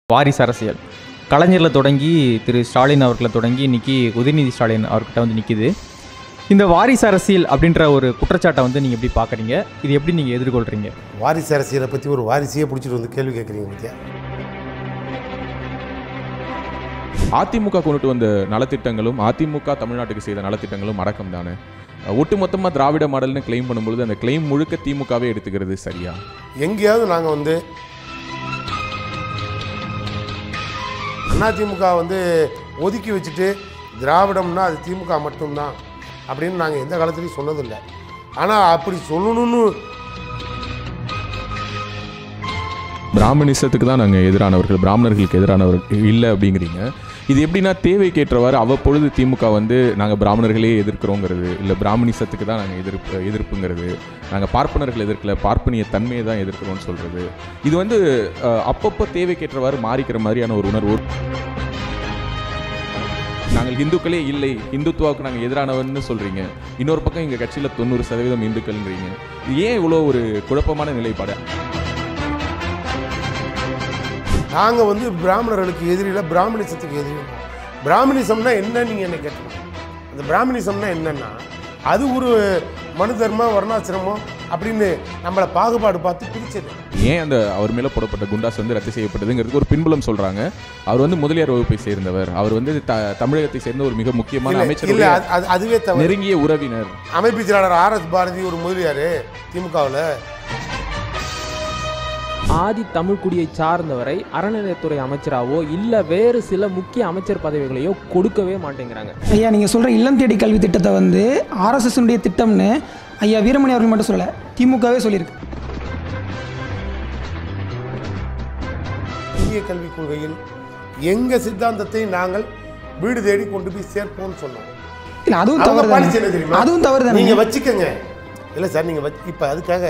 வாரிசு அரசியல் கலைஞரில் தொடங்கி திரு ஸ்டாலின் அவர்களை தொடங்கி இன்னைக்கு உதயநிதி ஸ்டாலின் அவர்கிட்ட வந்து நிற்கிது இந்த வாரிசு அரசியல் அப்படின்ற ஒரு குற்றச்சாட்டை வந்து நீங்கள் எப்படி பார்க்குறீங்க இது எப்படி நீங்கள் எதிர்கொள்கிறீங்க வாரிசு அரசியலை பற்றி ஒரு வாரிசையே பிடிச்சிட்டு வந்து கேள்வி கேட்குறீங்க பத்தியா அதிமுக கொண்டுட்டு வந்த நலத்திட்டங்களும் அதிமுக தமிழ்நாட்டுக்கு செய்த நலத்திட்டங்களும் அடக்கம் தானே ஒட்டுமொத்தமாக திராவிட மாடல்னு கிளைம் பண்ணும்பொழுது அந்த கிளைம் முழுக்க திமுகவே எடுத்துக்கிறது சரியா எங்கேயாவது நாங்கள் வந்து அதிமுக வந்து ஒதுக்கி வச்சுட்டு திராவிடம்னா அது திமுக மட்டும்தான் அப்படின்னு நாங்கள் எந்த காலத்துலையும் சொன்னதில்லை ஆனால் அப்படி சொல்லணும்னு பிராமணிசத்துக்கு தான் நாங்கள் எதிரானவர்கள் பிராமணர்களுக்கு எதிரானவர்கள் இல்லை அப்படிங்கிறீங்க இது எப்படின்னா தேவைக்கேற்றவாறு அவ்வப்பொழுது திமுக வந்து நாங்கள் பிராமணர்களே எதிர்க்கிறோங்கிறது இல்லை பிராமணிசத்துக்கு தான் நாங்கள் எதிர்ப்பு எதிர்ப்புங்கிறது நாங்கள் பார்ப்பனர்கள் எதிர்க்கல பார்ப்பனிய தன்மையை தான் எதிர்க்கிறோம்னு சொல்கிறது இது வந்து அஹ், அப்பப்போ தேவைக்கேற்றவாறு மாறிக்கிற மாதிரியான ஒரு உணர்வு நாங்கள் இந்துக்களே இல்லை இந்துத்துவாவுக்கு நாங்கள் எதிரானவன்னு சொல்கிறீங்க இன்னொரு பக்கம் எங்கள் கட்சியில் தொண்ணூறு சதவீதம் இந்துக்கள்ன்றீங்க இது ஏன் இவ்வளோ ஒரு குழப்பமான நிலைப்பாடு நாங்கள் வந்து பிராமணர்களுக்கு எதிரில பிராமணிசத்துக்கு எதிரி பிராமணிசம்னா என்ன நீங்கள் என்ன கேட்கணும் அந்த பிராமணிசம்னா என்னன்னா அது ஒரு மனு தர்மம் வர்ணாசிரமம் அப்படின்னு நம்மளை பாகுபாடு பார்த்து பிரிச்சது ஏன் அந்த அவர் மேலே போடப்பட்ட குண்டாஸ் வந்து ரத்து செய்யப்பட்டதுங்கிறதுக்கு ஒரு பின்புலம் சொல்றாங்க அவர் வந்து முதலியார் வகுப்பை சேர்ந்தவர் அவர் வந்து த தமிழகத்தை சேர்ந்த ஒரு மிக முக்கியமான இல்ல, இல்ல அமைச்சர் அது- அது அதுவே தவறு நெருங்கிய உறவினர் அமைப்பு செயலாளர் ஆர் எஸ் பாரதி ஒரு முதலியார் திமுகவில் ஆதி தமிழ்குடியை சார்ந்தவரை அறநிலையத்துறை அமைச்சராவோ இல்ல வேறு சில முக்கிய அமைச்சர் பதவிகளையோ கொடுக்கவே மாட்டேங்கிறாங்க ஐயா நீங்கள் சொல்கிற இல்லம் தேடி கல்வி திட்டத்தை வந்து ஆர்எஸ்எஸ்னுடைய திட்டம்னு ஐயா வீரமணி அவர்கள் மட்டும் சொல்லலை திமுகவே சொல்லியிருக்கு இந்திய கல்விக் கொள்கையில் எங்க சித்தாந்தத்தை நாங்கள் வீடு தேடி கொண்டு போய் சேர்ப்போம்னு சொன்னோம் இல்லை அதுவும் அவங்க தவறு பாலிசி என்ன தானே தெரியுமா அதுவும் தவறு தானே நீங்க வச்சுக்கோங்க இல்ல சார் நீங்க வச்சு இப்ப அதுக்காக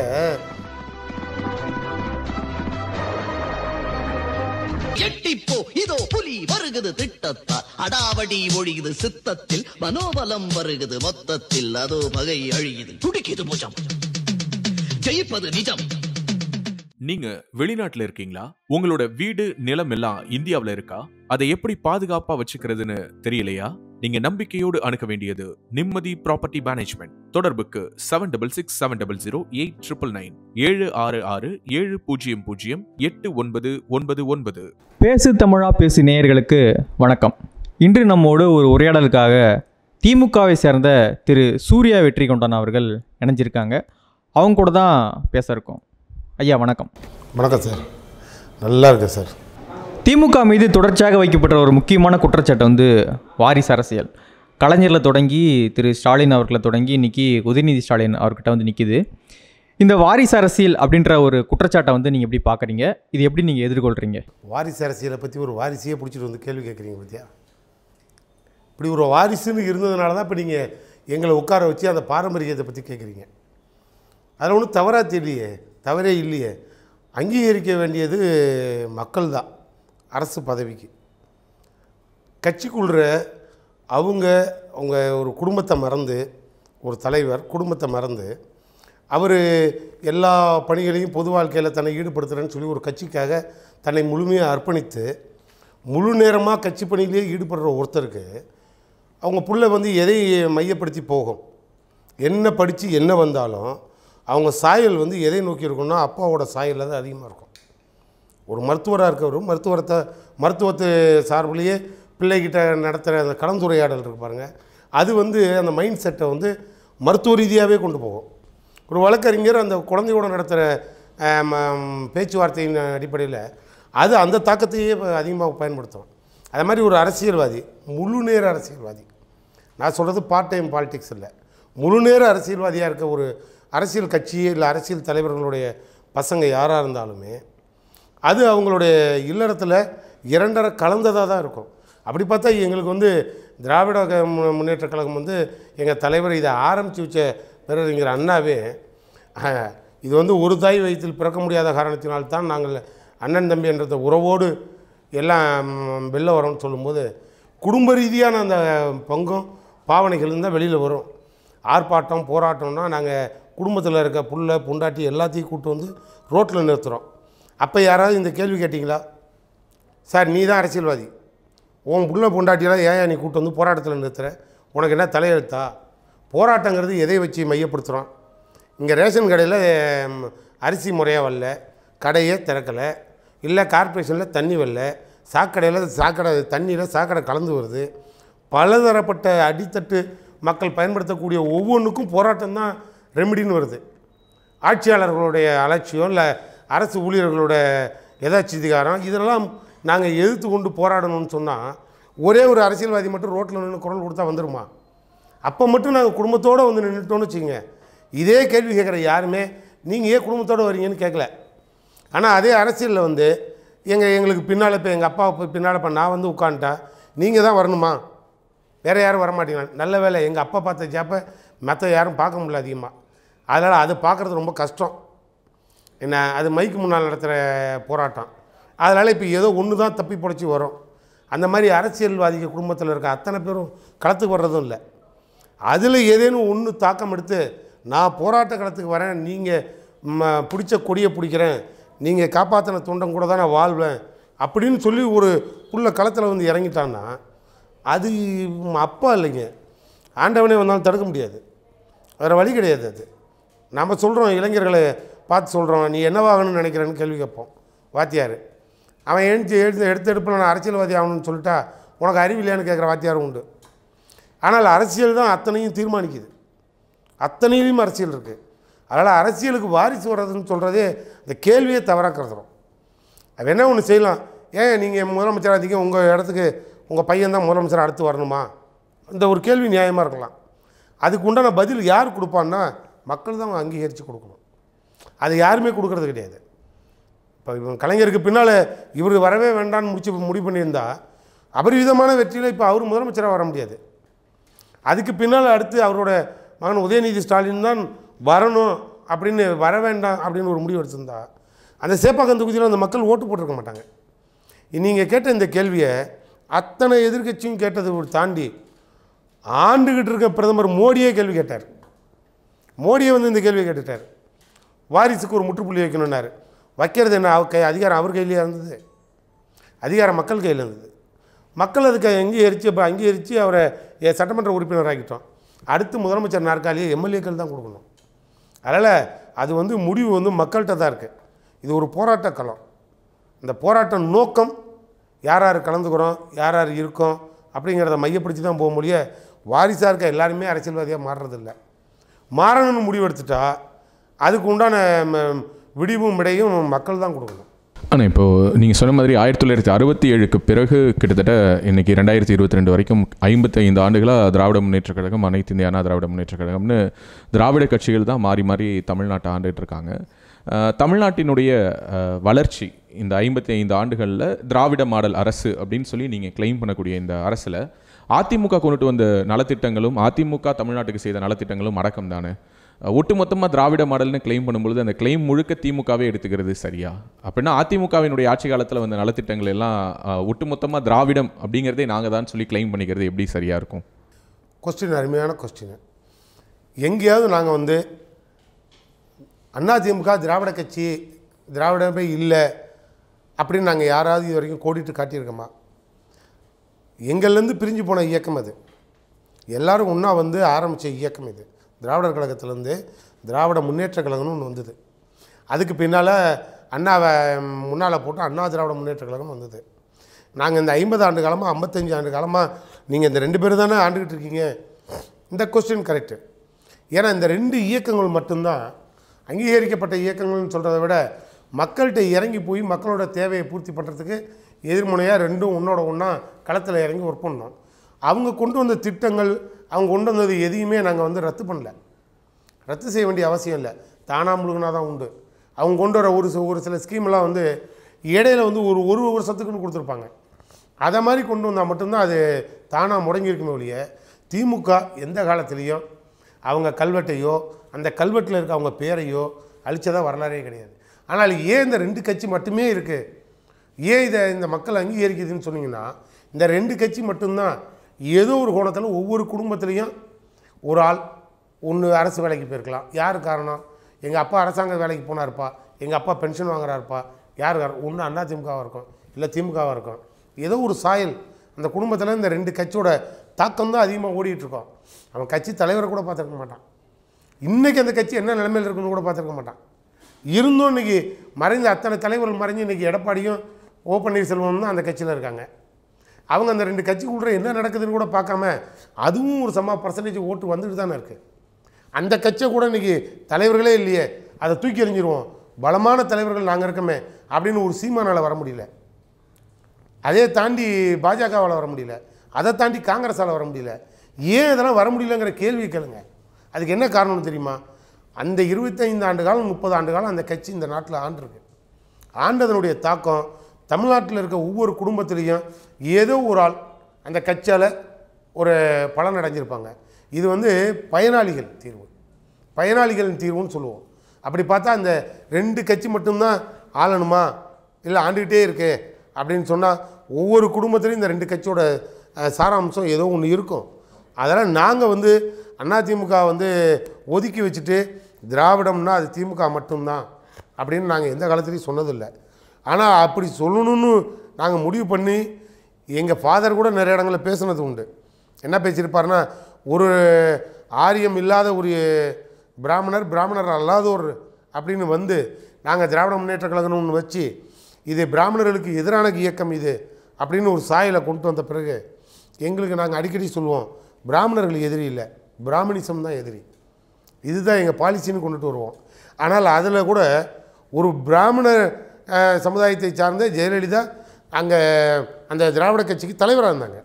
எட்டிப்போ இதோ புலி வருகுது திட்டத்தால் அடாவடி ஒழியுது சித்தத்தில் மனோபலம் வருகுது மொத்தத்தில் அதோ பகை அழியுது துடிக்குது புஜம் ஜெயிப்பது நிஜம் நீங்க வெளிநாட்டுல இருக்கீங்களா உங்களோட வீடு நிலம் எல்லாம் இந்தியாவுல இருக்கா அதை எப்படி பாதுகாப்பா வச்சுக்கிறதுன்னு தெரியலையா நீங்க நம்பிக்கையோடு அணுக வேண்டியது நிம்மதி ப்ராப்பர்ட்டி மேனேஜ்மெண்ட் தொடர்புக்கு seven double six seven double zero eight triple nine ஏழு ஆறு ஆறு ஏழு பூஜ்ஜியம் பூஜ்ஜியம் எட்டு ஒன்பது ஒன்பது ஒன்பது பேசு தமிழா பேசு நேயர்களுக்கு வணக்கம் இன்று நம்மோடு ஒரு உரையாடலுக்காக திமுகவை சேர்ந்த திரு சூர்யா வெற்றி கொண்டான் அவர்கள் இணைஞ்சிருக்காங்க அவங்க கூட தான் பேச இருக்கோம் ஐயா வணக்கம் வணக்கம் சார் நல்லா இருக்கேன் சார் திமுக மீது தொடர்ச்சியாக வைக்கப்பட்ட ஒரு முக்கியமான குற்றச்சாட்டு வந்து வாரிசு அரசியல் கலைஞரில் தொடங்கி திரு ஸ்டாலின் அவர்களை தொடங்கி இன்னைக்கு உதயநிதி ஸ்டாலின் அவர்கிட்ட வந்து நிற்கிது இந்த வாரிசு அரசியல் அப்படின்ற ஒரு குற்றச்சாட்டை வந்து நீங்கள் எப்படி பார்க்குறீங்க இது எப்படி நீங்கள் எதிர்கொள்கிறீங்க வாரிசு அரசியலை பற்றி ஒரு வாரிசையே பிடிச்சிட்டு வந்து கேள்வி கேட்குறீங்க பத்தியா இப்படி ஒரு வாரிசுன்னு இருந்ததுனால தான் இப்போ நீங்கள் எங்களை உட்கார வச்சு அந்த பாரம்பரியத்தை பற்றி கேட்குறீங்க அதில் ஒன்றும் தவறாக தெரியலையே தவறே இல்லையே அங்கீகரிக்க வேண்டியது மக்கள் தான் அரசு பதவிக்கு கட்சிக்குள்ள அவங்க அவங்க ஒரு குடும்பத்தை மறந்து ஒரு தலைவர் குடும்பத்தை மறந்து அவர் எல்லா பணிகளையும் பொது வாழ்க்கையில் தன்னை ஈடுபடுத்துகிறேன்னு சொல்லி ஒரு கட்சிக்காக தன்னை முழுமையாக அர்ப்பணித்து முழு நேரமாக கட்சி பணியிலேயே ஈடுபடுற ஒருத்தருக்கு அவங்க புள்ள வந்து எதை மையப்படுத்தி போகும் என்ன படித்து என்ன வந்தாலும் அவங்க சாயல் வந்து எதை நோக்கி இருக்கும்னா அப்பாவோட சாயலில் தான் அதிகமாக இருக்கும் ஒரு மருத்துவராக இருக்கவர் மருத்துவரத்தை மருத்துவத்து சார்பிலேயே பிள்ளைகிட்ட நடத்துகிற அந்த கலந்துரையாடல் இருக்கு பாருங்கள் அது வந்து அந்த மைண்ட் செட்டை வந்து மருத்துவ ரீதியாகவே கொண்டு போகும் ஒரு வழக்கறிஞர் அந்த குழந்தையோட நடத்துகிற பேச்சுவார்த்தையின் அடிப்படையில் அது அந்த தாக்கத்தையே அதிகமாக பயன்படுத்தும் அதே மாதிரி ஒரு அரசியல்வாதி முழு நேர அரசியல்வாதி நான் சொல்கிறது பார்ட் டைம் பாலிடிக்ஸ் இல்லை முழு நேர அரசியல்வாதியாக இருக்க ஒரு அரசியல் கட்சி இல்லை அரசியல் தலைவர்களுடைய பசங்க யாராக இருந்தாலுமே அது அவங்களுடைய இல்லறத்தில் இரண்டரை கலந்ததாக தான் இருக்கும் அப்படி பார்த்தா எங்களுக்கு வந்து திராவிட க- மு- முன்னேற்றக் கழகம் வந்து எங்கள் தலைவர் இதை ஆரம்பித்து வச்ச பேரறிஞர் அண்ணாவே அஹ், இது வந்து ஒரு தாய் வயிற்றில் பிறக்க முடியாத காரணத்தினால்தான் நாங்கள் அண்ணன் தம்பி என்ற உறவோடு எல்லாம் ம், வெளில வரோம்னு சொல்லும்போது குடும்ப ரீதியான அந்த பங்கும் பாவனைகள் தான் வெளியில் வரும் ஆர்ப்பாட்டம் போராட்டம்னா நாங்கள் குடும்பத்தில் இருக்க புள்ள பொண்டாட்டி எல்லாத்தையும் கூட்டு வந்து ரோட்டில் நிறுத்துகிறோம் அப்போ யாராவது இந்த கேள்வி கேட்டிங்களா சார் நீ தான் அரசியல்வாதி உன் புள்ள பொண்டாட்டியெல்லாம் ஏன் நீ கூட்டு வந்து போராட்டத்தில் நிறுத்துற உனக்கு என்ன தலையெழுத்தா போராட்டங்கிறது எதை வச்சு மையப்படுத்துகிறோம் இங்கே ரேஷன் கடையில் ம், அரிசி முறையாக வரல கடையே திறக்கலை இல்லை கார்ப்பரேஷனில் தண்ணி வரல சாக்கடையில் சாக்கடை தண்ணியில் சாக்கடை கலந்து வருது பலதரப்பட்ட அடித்தட்டு மக்கள் பயன்படுத்தக்கூடிய ஒவ்வொன்றுக்கும் போராட்டம் தான் ரெமிடின்னு வருது ஆட்சியாளர்களுடைய அலட்சியம் இல்லை அரசு ஊழியர்களோட எதாச்சிதிகாரம் இதெல்லாம் நாங்கள் எதிர்த்து கொண்டு போராடணும்னு சொன்னால் ஒரே ஒரு அரசியல்வாதி மட்டும் ரோட்டில் நின்று குரல் கொடுத்தா வந்துருமா அப்போ மட்டும் நாங்கள் குடும்பத்தோடு வந்து நின்றுட்டோம்னு வச்சுக்கோங்க இதே கேள்வி கேட்குற யாருமே நீங்கள் ஏன் குடும்பத்தோடு வரீங்கன்னு கேட்கல ஆனால் அதே அரசியலில் வந்து எங்கள் எங்களுக்கு பின்னால் இப்போ எங்கள் அப்பா இப்போ பின்னால் இப்போ நான் வந்து உட்காந்துட்டா நீங்கள் தான் வரணுமா வேறு யாரும் வர மாட்டீங்களா நல்ல வேலை எங்கள் அப்பா பார்த்த ஜாப்பை மற்ற யாரும் பார்க்க முடியல அதிகமாக அதனால் அது பார்க்குறது ரொம்ப கஷ்டம் என்ன அது மைக்கு முன்னால் நடத்துகிற போராட்டம் அதனால் இப்போ ஏதோ ஒன்று தான் தப்பி பிடிச்சி வரும் அந்த மாதிரி அரசியல்வாதிகள் குடும்பத்தில் இருக்க அத்தனை பேரும் களத்துக்கு வர்றதும் இல்லை அதில் ஏதேனும் ஒன்று தாக்கம் எடுத்து நான் போராட்ட களத்துக்கு வரேன் நீங்கள் பிடிச்ச கொடியை பிடிக்கிறேன் நீங்கள் காப்பாற்றின தொண்டம் கூட தான் நான் வாழ்வேன் அப்படின்னு சொல்லி ஒரு புள்ள களத்தில் வந்து இறங்கிட்டான்னா அது அப்பா இல்லைங்க ஆண்டவனே வந்தாலும் தடுக்க முடியாது வேறு வழி கிடையாது அது நம்ம சொல்கிறோம் இளைஞர்களை பார்த்து சொல்கிறோம் நீ என்னவாகணும்னு நினைக்கிறேன்னு கேள்வி கேட்போம் வாத்தியார் அவன் எழுந்து எழுந்து எடுத்து எடுப்பில் நான் அரசியல்வாதி ஆகணும்னு சொல்லிட்டா உனக்கு அறிவில்லையான்னு கேட்குற வாத்தியாரும் உண்டு ஆனால் அரசியல் தான் அத்தனையும் தீர்மானிக்குது அத்தனையிலையும் அரசியல் இருக்குது அதனால் அரசியலுக்கு வாரிசு வர்றதுன்னு சொல்கிறதே இந்த கேள்வியே தவறாக கருதுறோம் அது என்ன ஒன்று செய்யலாம் ஏன் நீங்கள் முதலமைச்சராக இருந்தீங்க உங்கள் இடத்துக்கு உங்கள் பையன் தான் முதலமைச்சர் அடுத்து வரணுமா இந்த ஒரு கேள்வி நியாயமாக இருக்கலாம் அதுக்கு உண்டான பதில் யார் கொடுப்பான்னா மக்கள் தான் அங்கீகரித்து கொடுக்கணும் அது யாருமே கொடுக்கறது கிடையாது இப்போ இவன் கலைஞருக்கு பின்னால் இவர் வரவே வேண்டாம்னு முடிச்சு முடிவு பண்ணியிருந்தா அபரிவிதமான வெற்றியில் இப்போ அவர் முதலமைச்சராக வர முடியாது அதுக்கு பின்னால் அடுத்து அவரோட மகன் உதயநிதி ஸ்டாலின் தான் வரணும் அப்படின்னு வர வேண்டாம் அப்படின்னு ஒரு முடிவு எடுத்திருந்தா அந்த சேப்பாக்கம் தொகுதியில் அந்த மக்கள் ஓட்டு போட்டிருக்க மாட்டாங்க நீங்கள் கேட்ட இந்த கேள்வியை அத்தனை எதிர்க்கட்சியும் கேட்டதை ஒரு தாண்டி ஆண்டுகிட்டு இருக்க பிரதமர் மோடியே கேள்வி கேட்டார் மோடியே வந்து இந்த கேள்வியை கேட்டுட்டார் வாரிசுக்கு ஒரு முற்றுப்புள்ளி வைக்கணுன்னாரு வைக்கிறது என்ன அவர் கை அதிகாரம் அவர் கையிலேயே இருந்தது அதிகாரம் மக்கள் கையில் இருந்தது மக்கள் அதுக்கு அங்கீகரித்து இப்போ அங்கீகரித்து அவரை எ, சட்டமன்ற உறுப்பினர் ஆக்கிட்டோம் அடுத்து முதலமைச்சர் நாற்காலியை எம்எல்ஏக்கள் தான் கொடுக்கணும் அதனால் அது வந்து முடிவு வந்து மக்கள்கிட்ட தான் இருக்குது இது ஒரு போராட்ட களம் இந்த போராட்ட நோக்கம் யார் யார் கலந்துக்கிறோம் யார் யார் இருக்கோம் அப்படிங்கிறத மையப்படுத்தி தான் போக முடிய வாரிசாக இருக்க எல்லாருமே அரசியல்வாதியாக மாறுறதில்ல மாறணும்னு முடிவெடுத்துட்டா அதுக்கு உண்டான ம, விடிவும் விடையும் மக்கள் தான் கொடுக்கணும் ஆனால் இப்போது நீங்கள் சொன்ன மாதிரி ஆயிரத்தி தொள்ளாயிரத்தி அறுபத்தி ஏழுக்கு பிறகு கிட்டத்தட்ட இன்னைக்கு ரெண்டாயிரத்தி இருபத்தி ரெண்டு வரைக்கும் ஐம்பத்தைந்து ஆண்டுகளாக திராவிட முன்னேற்றக் கழகம் அனைத்து இந்திய அண்ணா திராவிட முன்னேற்றக் கழகம்னு திராவிட கட்சிகள் தான் மாறி மாறி தமிழ்நாட்டை ஆண்டுகிட்டு இருக்காங்க அஹ், தமிழ்நாட்டினுடைய அஹ், வளர்ச்சி இந்த ஐம்பத்தி ஐந்து ஆண்டுகளில் திராவிட மாடல் அரசு அப்படின்னு சொல்லி நீங்கள் கிளைம் பண்ணக்கூடிய இந்த அரசில் அதிமுக கொண்டுட்டு வந்த நலத்திட்டங்களும் அதிமுக தமிழ்நாட்டுக்கு செய்த நலத்திட்டங்களும் அடக்கம் தானே ஒட்டுமொத்தமாக திராவிட மாடல்னு கிளைம் பண்ணும்பொழுது அந்த கிளைம் முழுக்க திமுகவே எடுத்துக்கிறது சரியா அப்படின்னா அதிமுகவினுடைய ஆட்சி காலத்தில் வந்த நலத்திட்டங்கள் எல்லாம் அஹ், ஒட்டுமொத்தமா திராவிடம் அப்படிங்கிறதே நாங்கள் தான் சொல்லி கிளைம் பண்ணிக்கிறது எப்படி சரியா இருக்கும் கொஸ்டின் அருமையான கொஸ்டின் எங்கேயாவது நாங்கள் வந்து அதிமுக திராவிட கட்சி திராவிடமே இல்லை அப்படின்னு நாங்கள் யாராவது இது வரைக்கும் கோடிட்டு காட்டியிருக்கோமா எங்கள்லேருந்து பிரிஞ்சு போன இயக்கம் அது எல்லாரும் ஒன்றா வந்து ஆரம்பித்த இயக்கம் இது திராவிடர் கழகத்திலேருந்து திராவிட முன்னேற்ற கழகம்னு ஒன்று வந்தது அதுக்கு பின்னால் அண்ணாவை முன்னால் போட்டு அண்ணா திராவிட முன்னேற்ற கழகம் வந்தது நாங்கள் இந்த ஐம்பது ஆண்டு காலமாக ஐம்பத்தஞ்சு ஆண்டு காலமாக நீங்கள் இந்த ரெண்டு பேரும் தானே ஆண்டுக்கிட்டு இருக்கீங்க இந்த கொஸ்டின் கரெக்டு ஏன்னா இந்த ரெண்டு இயக்கங்கள் மட்டும்தான் அங்கீகரிக்கப்பட்ட இயக்கங்கள்னு சொல்கிறத விட மக்கள்கிட்ட இறங்கி போய் மக்களோட தேவையை பூர்த்தி பண்ணுறதுக்கு எதிர்முனையாக ரெண்டும் ஒன்றோட ஒன்றா களத்தில் இறங்கி ஒர்க் பண்ணோம் அவங்க கொண்டு வந்த திட்டங்கள் அவங்க கொண்டு வந்தது எதையுமே நாங்கள் வந்து ரத்து பண்ணல ரத்து செய்ய வேண்டிய அவசியம் இல்லை தானாக முழுகினா தான் உண்டு அவங்க கொண்டு வர ஒரு சி- ஒரு சில ஸ்கீம்லாம் வந்து இடையில வந்து ஒரு ஒரு வருஷத்துக்குன்னு கொடுத்துருப்பாங்க அதை மாதிரி கொண்டு வந்தால் மட்டும்தான் அது தானாக முடங்கியிருக்குமே ஒழிய திமுக எந்த காலத்துலேயும் அவங்க கல்வெட்டையோ அந்த கல்வெட்டில் இருக்க அவங்க பேரையோ அழிச்சதா வரலாறே கிடையாது ஆனால் ஏன் இந்த ரெண்டு கட்சி மட்டுமே இருக்குது ஏன் இதை இந்த மக்கள் அங்கீகரிக்குதுன்னு சொன்னீங்கன்னா இந்த ரெண்டு கட்சி மட்டும்தான் ஏதோ ஒரு கோணத்தில் ஒவ்வொரு குடும்பத்துலேயும் ஒரு ஆள் ஒன்று அரசு வேலைக்கு போயிருக்கலாம் யார் காரணம் எங்கள் அப்பா அரசாங்க வேலைக்கு போனாருப்பா எங்கள் அப்பா பென்ஷன் வாங்குறாருப்பா யார் காரணம் ஒன்று அதிமுகவாக இருக்கும் இல்லை திமுகவாக இருக்கும் ஏதோ ஒரு சாயல் அந்த குடும்பத்தில் இந்த ரெண்டு கட்சியோட தாக்கம் தான் அதிகமாக ஓடிட்டுருக்கோம் அவன் கட்சி தலைவரை கூட பார்த்துருக்க மாட்டான் இன்றைக்கி அந்த கட்சி என்ன நிலைமையில் இருக்குன்னு கூட பார்த்துருக்க மாட்டான் இருந்தும் இன்னைக்கு மறைந்த அத்தனை தலைவர்கள் மறைஞ்சு இன்றைக்கி எடப்பாடியும் ஓ பன்னீர்செல்வம் தான் அந்த கட்சியில் இருக்காங்க அவங்க அந்த ரெண்டு கட்சிக்குள்ள என்ன நடக்குதுன்னு கூட பார்க்காம அதுவும் ஒரு சமா பர்சன்டேஜ் ஓட்டு வந்துட்டு தானே இருக்குது அந்த கட்சியை கூட இன்றைக்கி தலைவர்களே இல்லையே அதை தூக்கி எறிஞ்சிருவோம் பலமான தலைவர்கள் நாங்கள் இருக்கோமே அப்படின்னு ஒரு சீமானால் வர முடியல அதே தாண்டி பாஜகவால் வர முடியல அதை தாண்டி காங்கிரஸால் வர முடியல ஏன் இதெல்லாம் வர முடியலங்கிற கேள்வி கேளுங்க அதுக்கு என்ன காரணம்னு தெரியுமா அந்த இருபத்தைந்து ஆண்டு காலம் முப்பது ஆண்டு காலம் அந்த கட்சி இந்த நாட்டில் ஆண்டிருக்கு ஆண்டதனுடைய தாக்கம் தமிழ்நாட்டில் இருக்க ஒவ்வொரு குடும்பத்திலையும் ஏதோ ஒரு ஆள் அந்த கட்சியால் ஒரு பலன் அடைஞ்சிருப்பாங்க இது வந்து பயனாளிகள் தீர்வு பயனாளிகளின் தீர்வுன்னு சொல்லுவோம் அப்படி பார்த்தா அந்த ரெண்டு கட்சி மட்டும்தான் ஆளணுமா இல்லை ஆண்டுக்கிட்டே இருக்கு அப்படின்னு சொன்னால் ஒவ்வொரு குடும்பத்திலையும் இந்த ரெண்டு கட்சியோட அஹ், சாராம்சம் ஏதோ ஒன்று இருக்கும் அதனால் நாங்கள் வந்து அதிமுக வந்து ஒதுக்கி வச்சுட்டு திராவிடம்னா அது திமுக மட்டும்தான் அப்படின்னு நாங்கள் எந்த காலத்துலையும் சொன்னதில்லை ஆனால் அப்படி சொல்லணும்னு நாங்கள் முடிவு பண்ணி எங்கள் ஃபாதர் கூட நிறைய இடங்களில் பேசுனது உண்டு என்ன பேசியிருப்பாருன்னா ஒரு ஆரியம் இல்லாத ஒரு பிராமணர் பிராமணர் அல்லாத ஒரு அப்படின்னு வந்து நாங்கள் திராவிட முன்னேற்ற கழகம்னு ஒன்று வச்சு இது பிராமணர்களுக்கு எதிரான இயக்கம் இது அப்படின்னு ஒரு சாயலை கொண்டு வந்த பிறகு எங்களுக்கு நாங்கள் அடிக்கடி சொல்லுவோம் பிராமணர்கள் எதிரி இல்லை பிராமணிசம் தான் எதிரி இதுதான் எங்கள் பாலிசின்னு கொண்டுட்டு வருவோம் ஆனால் அதில் கூட ஒரு பிராமண அஹ், சமுதாயத்தை சார்ந்த ஜெயலலிதா அங்கே அந்த திராவிட கட்சிக்கு தலைவராக இருந்தாங்க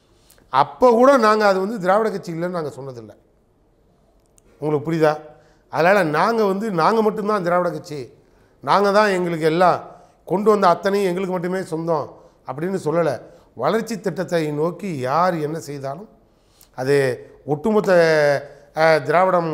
அப்போ கூட நாங்கள் அது வந்து திராவிட கட்சி இல்லைன்னு நாங்கள் சொன்னதில்லை உங்களுக்கு புரியுதா அதனால் நாங்கள் வந்து நாங்கள் மட்டும்தான் திராவிட கட்சி நாங்கள் தான் எங்களுக்கு எல்லாம் கொண்டு வந்த அத்தனையும் எங்களுக்கு மட்டுமே சொந்தம் அப்படின்னு சொல்லலை வளர்ச்சி திட்டத்தை நோக்கி யார் என்ன செய்தாலும் அது ஒட்டுமொத்த அஹ், திராவிடம்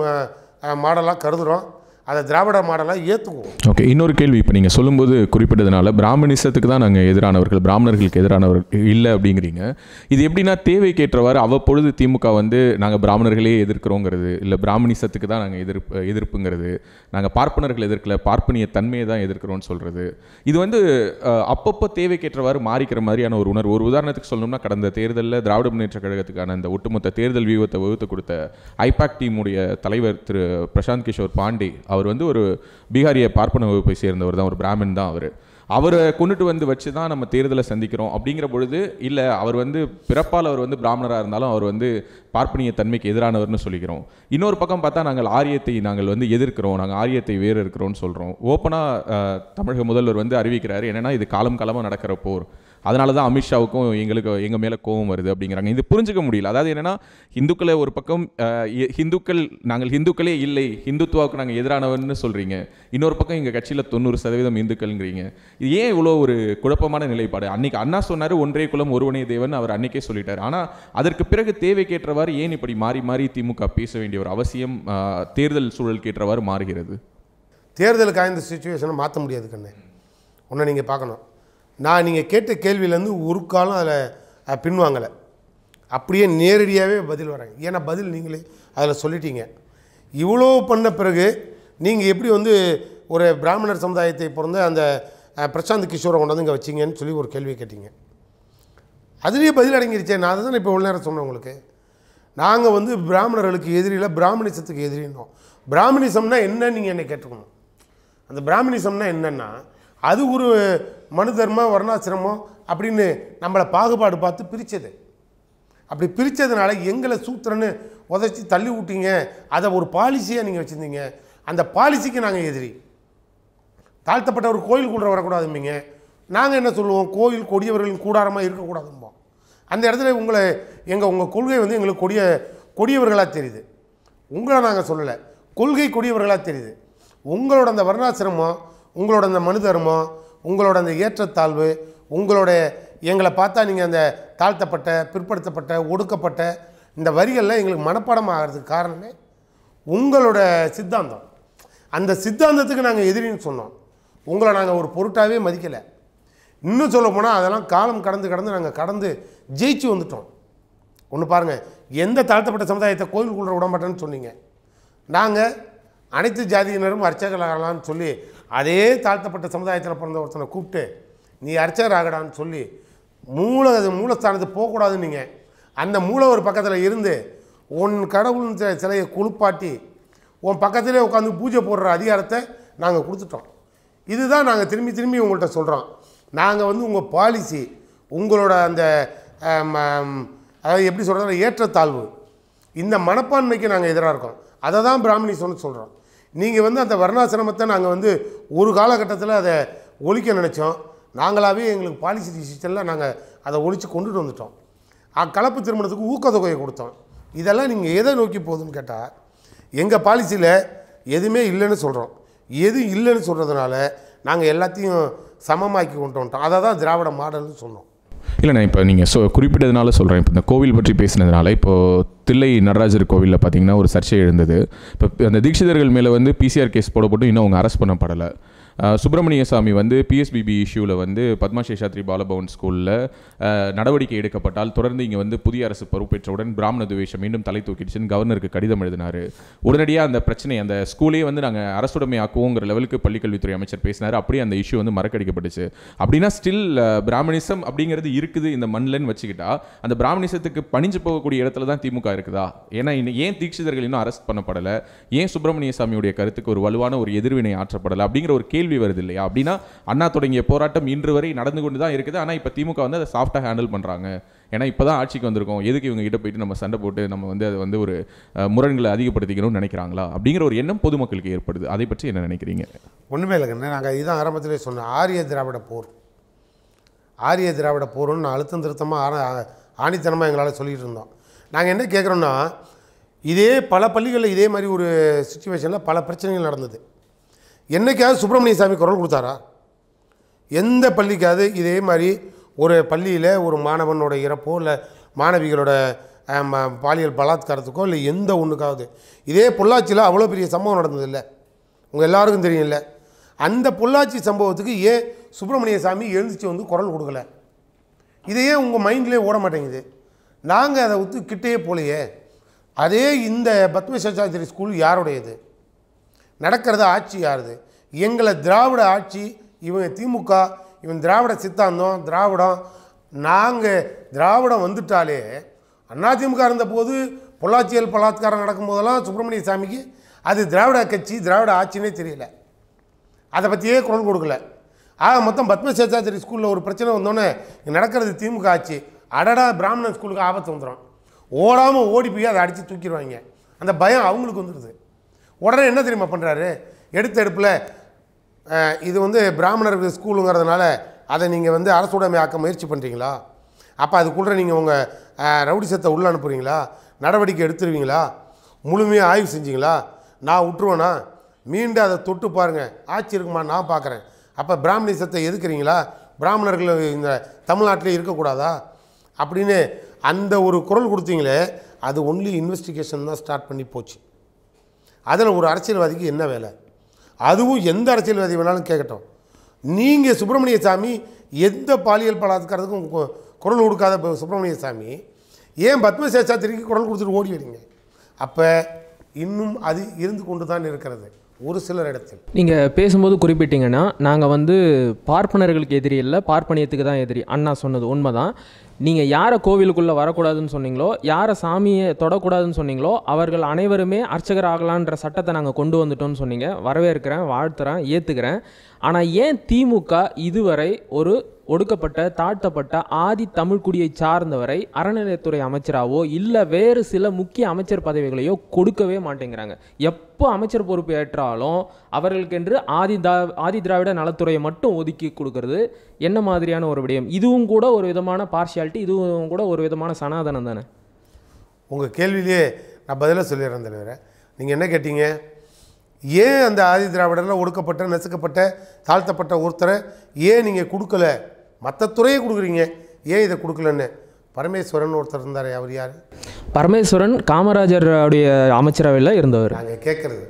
மாடலாக கருதுகிறோம் அதை திராவிட மாடலாக ஏற்றுக்குவோம் ஓகே இன்னொரு கேள்வி இப்போ நீங்கள் சொல்லும்போது குறிப்பிட்டதுனால பிராமணிசத்துக்கு தான் நாங்கள் எதிரானவர்கள் பிராமணர்களுக்கு எதிரானவர்கள் இல்லை அப்படிங்கிறீங்க இது எப்படின்னா தேவைக்கேற்றவாறு அவ்வப்பொழுது திமுக வந்து நாங்கள் பிராமணர்களே எதிர்க்கிறோங்கிறது இல்லை பிராமணிசத்துக்கு தான் நாங்கள் எதிர்ப்பு எதிர்ப்புங்கிறது நாங்கள் பார்ப்பனர்கள் எதிர்க்கல பார்ப்பனிய தன்மையை தான் எதிர்க்கிறோம்னு சொல்கிறது இது வந்து அஹ், அப்பப்போ தேவைக்கேற்றவாறு மாறிக்கிற மாதிரியான ஒரு உணர்வு ஒரு உதாரணத்துக்கு சொல்லணும்னா கடந்த தேர்தலில் திராவிட முன்னேற்ற கழகத்துக்கான அந்த ஒட்டுமொத்த தேர்தல் வியூகத்தை வகுத்து கொடுத்த ஐபாக் டீமுடைய தலைவர் திரு பிரசாந்த் கிஷோர் பாண்டே அவர் வந்து ஒரு பீகாரிய பார்ப்பன வகுப்பை சேர்ந்தவர் தான் ஒரு பிராமின் தான் அவர் அவரை கொண்டுட்டு வந்து வச்சு தான் நம்ம தேர்தலை சந்திக்கிறோம் அப்படிங்கிற பொழுது இல்லை அவர் வந்து பிறப்பால் அவர் வந்து பிராமணராக இருந்தாலும் அவர் வந்து பார்ப்பனிய தன்மைக்கு எதிரானவர்னு சொல்லிக்கிறோம் இன்னொரு பக்கம் பார்த்தா நாங்கள் ஆரியத்தை நாங்கள் வந்து எதிர்க்கிறோம் நாங்கள் ஆரியத்தை வேறு இருக்கிறோம்னு சொல்கிறோம் ஓப்பனாக தமிழக முதல்வர் வந்து அறிவிக்கிறாரு என்னன்னா இது காலம் காலமாக நடக்கிற போர் அதனால தான் அமித்ஷாவுக்கும் எங்களுக்கு எங்கள் மேலே கோபம் வருது அப்படிங்கிறாங்க இது புரிஞ்சுக்க முடியல அதாவது என்னன்னா இந்துக்களை ஒரு பக்கம் அஹ், இ- ஹிந்துக்கள் நாங்கள் ஹிந்துக்களே இல்லை ஹிந்துத்துவாவுக்கு நாங்கள் எதிரானவர்னு சொல்கிறீங்க இன்னொரு பக்கம் எங்கள் கட்சியில் தொண்ணூறு சதவீதம் இந்துக்கள்ங்கிறீங்க இது ஏன் இவ்வளோ ஒரு குழப்பமான நிலைப்பாடு அன்னைக்கு அண்ணா சொன்னார் ஒன்றே குலம் ஒருவனே தேவன் அவர் அன்னைக்கே சொல்லிட்டார் ஆனால் அதற்கு பிறகு தேவைக்கேற்றவாறு ஏன் இப்படி மாறி மாறி திமுக பேச வேண்டிய ஒரு அவசியம் அஹ், தேர்தல் சூழலுக்கு ஏற்றவாறு மாறுகிறது தேர்தலுக்காக இந்த சுச்சுவேஷனை மாற்ற முடியாது கண்ணு ஒன்றை நீங்கள் பார்க்கணும் நான் நீங்கள் கேட்ட கேள்வியிலேருந்து ஒரு காலம் அதில் பின்வாங்கலை அப்படியே நேரடியாகவே பதில் வராங்க ஏன்னா பதில் நீங்களே அதில் சொல்லிட்டீங்க இவ்வளோ பண்ண பிறகு நீங்கள் எப்படி வந்து ஒரு பிராமணர் சமுதாயத்தை பிறந்த அந்த அஹ், பிரசாந்த் கிஷோரை கொண்டு வந்து இங்கே வச்சிங்கன்னு சொல்லி ஒரு கேள்வி கேட்டீங்க அதுலேயே பதில் அடங்கிருச்சே நான் அதை தான் இப்போ இவ்வளோ நேரம் சொன்னேன் உங்களுக்கு நாங்கள் வந்து பிராமணர்களுக்கு எதிரியில் பிராமணிசத்துக்கு எதிரினோம் பிராமணிசம்னா என்னன்னு நீங்கள் என்னை கேட்டுக்கணும் அந்த பிராமணிசம்னா என்னன்னா அது ஒரு மனு தர்மம் வர்ணாசிரமம் அப்படின்னு நம்மளை பாகுபாடு பார்த்து பிரித்தது அப்படி பிரித்ததுனால எங்களை சூத்திரன்னு உதச்சி தள்ளி விட்டீங்க அதை ஒரு பாலிசியாக நீங்கள் வச்சுருந்தீங்க அந்த பாலிசிக்கு நாங்கள் எதிரி தாழ்த்தப்பட்ட ஒரு கோயிலுக்குள்ள வரக்கூடாதும்பீங்க நாங்கள் என்ன சொல்லுவோம் கோயில் கொடியவர்களின் கூடாரமாக இருக்கக்கூடாதும்போம் அந்த இடத்துல உங்களை எங்கள் உங்கள் கொள்கை வந்து எங்களுக்கு கொடிய கொடியவர்களாக தெரியுது உங்களை நாங்கள் சொல்லலை கொள்கை கொடியவர்களாக தெரியுது உங்களோட அந்த வர்ணாசிரமம் உங்களோட அந்த மனு தர்மம் உங்களோட அந்த ஏற்றத்தாழ்வு உங்களோட எங்களை பார்த்தா நீங்கள் அந்த தாழ்த்தப்பட்ட பிற்படுத்தப்பட்ட ஒடுக்கப்பட்ட இந்த வரிகளில் எங்களுக்கு மனப்பாடம் ஆகிறதுக்கு காரணமே உங்களோட சித்தாந்தம் அந்த சித்தாந்தத்துக்கு நாங்கள் எதிரின்னு சொன்னோம் உங்களை நாங்கள் ஒரு பொருட்டாகவே மதிக்கலை இன்னும் சொல்ல போனால் அதெல்லாம் காலம் கடந்து கடந்து நாங்கள் கடந்து ஜெயிச்சு வந்துட்டோம் ஒன்று பாருங்கள் எந்த தாழ்த்தப்பட்ட சமுதாயத்தை கோயிலுக்குள்ள விட மாட்டேன்னு சொன்னீங்க நாங்கள் அனைத்து ஜாதியினரும் அர்ச்சகர்களாகலாம்னு சொல்லி அதே தாழ்த்தப்பட்ட சமுதாயத்தில் பிறந்த ஒருத்தனை கூப்பிட்டு நீ அர்ச்சகர் ஆகடான்னு சொல்லி மூல அது மூலஸ்தானத்துக்கு போகக்கூடாதுன்னு நீங்கள் அந்த மூல ஒரு பக்கத்தில் இருந்து உன் கடவுள் சி- சிலையை குளிப்பாட்டி உன் பக்கத்திலே உட்காந்து பூஜை போடுற அதிகாரத்தை நாங்கள் கொடுத்துட்டோம் இதுதான் நாங்கள் திரும்பி திரும்பி உங்கள்கிட்ட சொல்கிறோம் நாங்கள் வந்து உங்கள் பாலிசி உங்களோட அந்த ஆம், ஆம், அதாவது எப்படி சொல்கிறது ஏற்றத்தாழ்வு இந்த மனப்பான்மைக்கு நாங்கள் எதிராக இருக்கோம் அதை தான் பிராமணிசம்னு சொல்கிறோம் நீங்கள் வந்து அந்த வர்ணாசிரமத்தை நாங்கள் வந்து ஒரு காலகட்டத்தில் அதை ஒழிக்க நினச்சோம் நாங்களாகவே எங்களுக்கு பாலிசி டிசிஷனில் நாங்கள் அதை ஒழித்து கொண்டுட்டு வந்துட்டோம் அ- கலப்பு திருமணத்துக்கு ஊக்கத்தொகையை கொடுத்தோம் இதெல்லாம் நீங்கள் எதை நோக்கி போகுதுன்னு கேட்டால் எங்கள் பாலிசியில் எதுவுமே இல்லைன்னு சொல்கிறோம் எது இல்லைன்னு சொல்கிறதுனால நாங்கள் எல்லாத்தையும் சமமாக்கி கொண்டு வந்துட்டோம் அதை தான் திராவிட மாடல்னு சொன்னோம் இல்லைண்ணா இப்போ நீங்கள் சொ குறிப்பிட்டதுனால சொல்கிறேன் இப்போ இந்த கோவில் பற்றி பேசினதுனால இப்போது தில்லை நடராஜர் கோவிலில் பார்த்தீங்கன்னா ஒரு சர்ச்சை எழுந்தது இப்போ அந்த தீட்சிதர்கள் மேலே வந்து பிசிஆர் கேஸ் போடப்பட்டு இன்னும் அவங்க அரெஸ்ட் பண்ணப்படலை அஹ், சுப்பிரமணிய சாமி வந்து பிஎஸ்பிபி இஷ்யூவில் வந்து பத்மா சேஷாத்ரி பாலபவன் ஸ்கூலில் நடவடிக்கை எடுக்கப்பட்டால் தொடர்ந்து இங்கே வந்து புதிய அரசு பொறுப்பேற்றவுடன் பிராமண துவேஷம் மீண்டும் தலை தூக்கிடுச்சுன்னு கவர்னருக்கு கடிதம் எழுதினார் உடனடியாக அந்த பிரச்சனை அந்த ஸ்கூலே வந்து நாங்கள் அரசுடைமை ஆக்குவோங்கிற லெவலுக்கு பள்ளிக்கல்வித்துறை அமைச்சர் பேசினார் அப்படியே அந்த இஷ்யூ வந்து மறக்கடிக்கப்பட்டுச்சு அப்படின்னா ஸ்டில் பிராமணிசம் அப்படிங்கிறது இருக்குது இந்த மண்ணில்னு வச்சுக்கிட்டா அந்த பிராமணிசத்துக்கு பணிஞ்சு போகக்கூடிய இடத்துல தான் திமுக இருக்குதா ஏன்னா இன்னும் ஏன் தீட்சிதர்கள் இன்னும் அரெஸ்ட் பண்ணப்படலை ஏன் சுப்பிரமணிய சாமியுடைய கருத்துக்கு ஒரு வலுவான ஒரு எதிர்வினை ஆற்றப்படலை அப்படிங்கிற ஒரு கேள்வி வருது இல்லையா அப்படின்னா அண்ணா தொடங்கிய போராட்டம் இன்று வரை நடந்து கொண்டு தான் இருக்குது ஆனால் இப்போ திமுக வந்து அதை சாஃப்டாக ஹேண்டில் பண்ணுறாங்க ஏன்னா இப்போ தான் ஆட்சிக்கு வந்திருக்கோம் எதுக்கு இவங்க கிட்ட போயிட்டு நம்ம சண்டை போட்டு நம்ம வந்து அதை வந்து ஒரு அஹ், முரண்களை அதிகப்படுத்திக்கணும்னு நினைக்கிறாங்களா அப்படிங்கிற ஒரு எண்ணம் பொதுமக்களுக்கு ஏற்படுது அதை பற்றி என்ன நினைக்கிறீங்க ஒன்றுமே இல்லைங்கண்ணே நாங்கள் இதுதான் ஆரம்பத்திலே சொன்னோம் ஆரிய திராவிட போர் ஆரிய திராவிட போர்னு நான் அழுத்தம் திருத்தமாக ஆர ஆணித்தனமாக எங்களால் சொல்லிகிட்டு இருந்தோம் நாங்கள் என்ன கேட்குறோன்னா இதே பல பள்ளிகளில் இதே மாதிரி ஒரு சுச்சுவேஷனில் பல பிரச்சனைகள் நடந்தது என்னைக்காவது சுப்பிரமணிய சாமி குரல் கொடுத்தாரா எந்த பள்ளிக்காவது இதே மாதிரி ஒரு பள்ளியில் ஒரு மாணவனோட இறப்போ இல்லை மாணவிகளோட ஆம், பாலியல் பலாத்காரத்துக்கோ இல்லை எந்த ஒன்றுக்காவது இதே பொள்ளாச்சியில் அவ்வளோ பெரிய சம்பவம் நடந்தது இல்லை உங்கள் எல்லாருக்கும் தெரியும்ல அந்த பொள்ளாச்சி சம்பவத்துக்கு ஏன் சுப்பிரமணிய சாமி எழுந்துச்சு வந்து குரல் கொடுக்கல இது ஏன் உங்கள் மைண்ட்லேயே ஓட மாட்டேங்குது நாங்கள் அதை ஒத்து கிட்டேயே போலையே அதே இந்த பத்மசாச்சாரி ஸ்கூல் யாருடையது நடக்கிறது ஆட்சி யாருது எங்களை திராவிட ஆட்சி இவங்க திமுக இவன் திராவிட சித்தாந்தம் திராவிடம் நாங்கள் திராவிடம் வந்துட்டாலே அதிமுக இருந்தபோது பொள்ளாச்சியல் பலாத்காரம் நடக்கும்போதெல்லாம் சுப்பிரமணிய சாமிக்கு அது திராவிட கட்சி திராவிட ஆட்சினே தெரியல அதை பற்றியே குரல் கொடுக்கல ஆக மொத்தம் பத்மசேஷாச்சரி ஸ்கூலில் ஒரு பிரச்சனை வந்தோடனே இங்க நடக்கிறது திமுக ஆட்சி அடடா பிராமணன் ஸ்கூலுக்கு ஆபத்து வந்துடும் ஓடாமல் ஓடி போய் அதை அடித்து தூக்கிடுவாங்க அந்த பயம் அவங்களுக்கு வந்துடுது உடனே என்ன தெரியுமா பண்ணுறாரு எடுத்த எடுப்பில் இது வந்து பிராமணர்கள் ஸ்கூலுங்கிறதுனால அதை நீங்கள் வந்து அரசுடைமை ஆக்க முயற்சி பண்ணுறீங்களா அப்போ அதுக்குள்ளே நீங்கள் உங்கள் ரவுடிசத்தை உள்ளே அனுப்புகிறீங்களா நடவடிக்கை எடுத்துருவீங்களா முழுமையாக ஆய்வு செஞ்சீங்களா நான் விட்டுருவேனா மீண்டும் அதை தொட்டு பாருங்கள் ஆட்சி இருக்குமா நான் பார்க்குறேன் அப்போ பிராமணிசத்தை எதுக்குறீங்களா பிராமணர்கள் இந்த தமிழ்நாட்டிலே இருக்கக்கூடாதா அப்படின்னு அந்த ஒரு குரல் கொடுத்தீங்களே அது ஒன்லி இன்வெஸ்டிகேஷன் தான் ஸ்டார்ட் பண்ணி போச்சு அதில் ஒரு அரசியல்வாதிக்கு என்ன வேலை அதுவும் எந்த அரசியல்வாதி வேணாலும் கேட்கட்டும் நீங்கள் சுப்பிரமணிய சாமி எந்த பாலியல் பலாத்காரத்துக்கும் கு- குரல் கொடுக்காத ப- சுப்பிரமணிய சாமி ஏன் பத்மசேஷாத்திரிக்கு குரல் கொடுத்துட்டு ஓடி வரீங்க அப்போ இன்னும் அது இருந்து கொண்டு தான் இருக்கிறது ஒரு சிலர் இடத்தில் நீங்கள் பேசும்போது குறிப்பிட்டீங்கன்னா நாங்கள் வந்து பார்ப்பனர்களுக்கு எதிரி இல்லை பார்ப்பனியத்துக்கு தான் எதிரி அண்ணா சொன்னது உண்மைதான் நீங்கள் யாரை கோவிலுக்குள்ளே வரக்கூடாதுன்னு சொன்னீங்களோ யாரை சாமியை தொடக்கூடாதுன்னு சொன்னீங்களோ அவர்கள் அனைவருமே அர்ச்சகர் ஆகலான்ற சட்டத்தை நாங்கள் கொண்டு வந்துட்டோம்னு சொன்னீங்க வரவேற்கிறேன் வாழ்த்துறேன் ஏற்றுக்கிறேன் ஆனால் ஏன் திமுக இதுவரை ஒரு ஒடுக்கப்பட்ட தாழ்த்தப்பட்ட ஆதி தமிழ்குடியை சார்ந்தவரை அறநிலையத்துறை அமைச்சராவோ இல்லை வேறு சில முக்கிய அமைச்சர் பதவிகளையோ கொடுக்கவே மாட்டேங்கிறாங்க எப்போ அமைச்சர் பொறுப்பு ஏற்றாலும் அவர்களுக்கென்று ஆதி தா ஆதி திராவிட நலத்துறையை மட்டும் ஒதுக்கி கொடுக்கறது என்ன மாதிரியான ஒரு விடயம் இதுவும் கூட ஒரு விதமான பார்ஷியாலிட்டி இதுவும் கூட ஒரு விதமான சனாதனம் தானே உங்கள் கேள்வியிலேயே நான் பதிலாக சொல்லிடுறேன் தலைவரே நீங்கள் என்ன கேட்டீங்க ஏன் அந்த ஆதி திராவிடரில் ஒடுக்கப்பட்ட நசுக்கப்பட்ட தாழ்த்தப்பட்ட ஒருத்தரை ஏன் நீங்கள் கொடுக்கல மற்ற துறையை கொடுக்குறீங்க ஏன் இதை கொடுக்கலன்னு பரமேஸ்வரன் ஒருத்தர் இருந்தார் அவர் யார் பரமேஸ்வரன் காமராஜருடைய அமைச்சரவையில் இருந்தவர் நாங்கள் கேட்குறது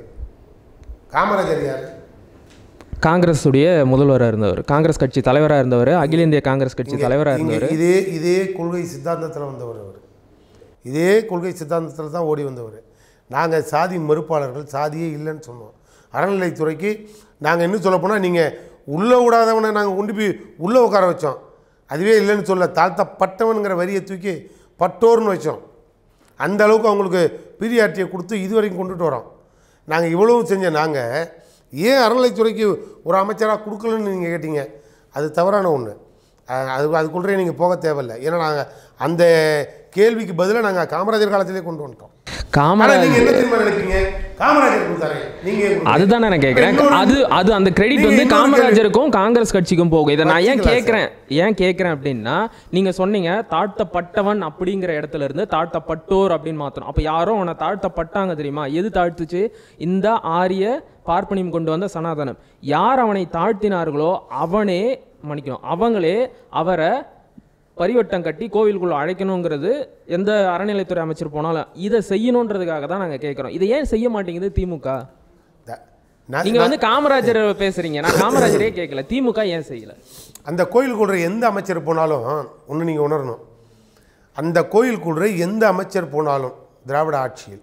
காமராஜர் யார் காங்கிரஸ் உடைய முதல்வராக இருந்தவர் காங்கிரஸ் கட்சி தலைவராக இருந்தவர் அகில இந்திய காங்கிரஸ் கட்சி தலைவராக இங்க இருந்தவர் இதே இதே கொள்கை சித்தாந்தத்தில் வந்தவர் அவர் இதே கொள்கை சித்தாந்தத்தில் தான் ஓடி வந்தவர் நாங்கள் சாதி மறுப்பாளர்கள் சாதியே இல்லைன்னு சொன்னோம் அறநிலைத்துறைக்கு நாங்கள் இன்னும் சொல்லப் போனால் நீங்கள் உள்ளே விடாதவனை நாங்கள் கொண்டு போய் உள்ளே உட்கார வச்சோம் அதுவே இல்லைன்னு சொல்ல தாழ்த்தப்பட்டவனுங்கிற வரியை தூக்கி பட்டோர்னு வச்சோம் அந்த அளவுக்கு அவங்களுக்கு பீரியாட்டியை கொடுத்து இது வரைக்கும் கொண்டுட்டு வரோம் நாங்கள் இவ்வளவு செஞ்ச நாங்கள் ஏன் அறநிலைத்துறைக்கு ஒரு அமைச்சராக கொடுக்கலன்னு நீங்கள் கேட்டீங்க அது தவறான ஒன்று அது அதுக்குள்ளே நீங்கள் போக தேவையில்லை ஏன்னா நாங்கள் அந்த கேள்விக்கு பதிலாக நாங்கள் காமராஜர் காலத்திலே கொண்டு வந்துட்டோம் ஆனால் காமராஜ் நீங்கள் என்ன திரும்ப நினைப்பீங்க காமராஜர் கொடுத்தாரு நீங்கள் அதுதான் நான் கேட்குறேன் அது அது அந்த கிரெடிட் நீங்க வந்து இன்னொரு காமராஜருக்கும் காங்கிரஸ் கட்சிக்கும் போகும் இதை நான் ஏன் வச்சுக்கலாம் கேட்குறேன் ஏன் கேட்குறேன் அப்படின்னா நீங்க சொன்னீங்க தாழ்த்தப்பட்டவன் அப்படிங்கிற இடத்துல இருந்து தாழ்த்தப்பட்டோர் அப்படின்னு மாத்தணும் அப்போ யாரோ உன்னை தாழ்த்தப்பட்டாங்க தெரியுமா எது தாழ்த்துச்சு இந்த ஆரிய பார்ப்பனியம் கொண்டு வந்த சனாதனம் யார் அவனை தாழ்த்தினார்களோ அவனே மன்னிக்கணும் அவங்களே அவரை பரிவட்டம் கட்டி கோவிலுக்குள்ள அழைக்கணுங்கிறது எந்த அறநிலைத்துறை அமைச்சர் போனாலும் இதை செய்யணுன்றதுக்காக தான் நாங்கள் கேட்குறோம் இதை ஏன் செய்ய மாட்டேங்குது திமுக த- நான் நீங்க வந்து காமராஜர் பேசுறீங்க நான் காமராஜரே கேட்கல திமுக ஏன் செய்யல அந்த கோயிலுக்குள்ள எந்த அமைச்சர் போனாலும் ஒன்று நீங்கள் உணரணும் அந்த கோயிலுக்குள்ள எந்த அமைச்சர் போனாலும் திராவிட ஆட்சியில்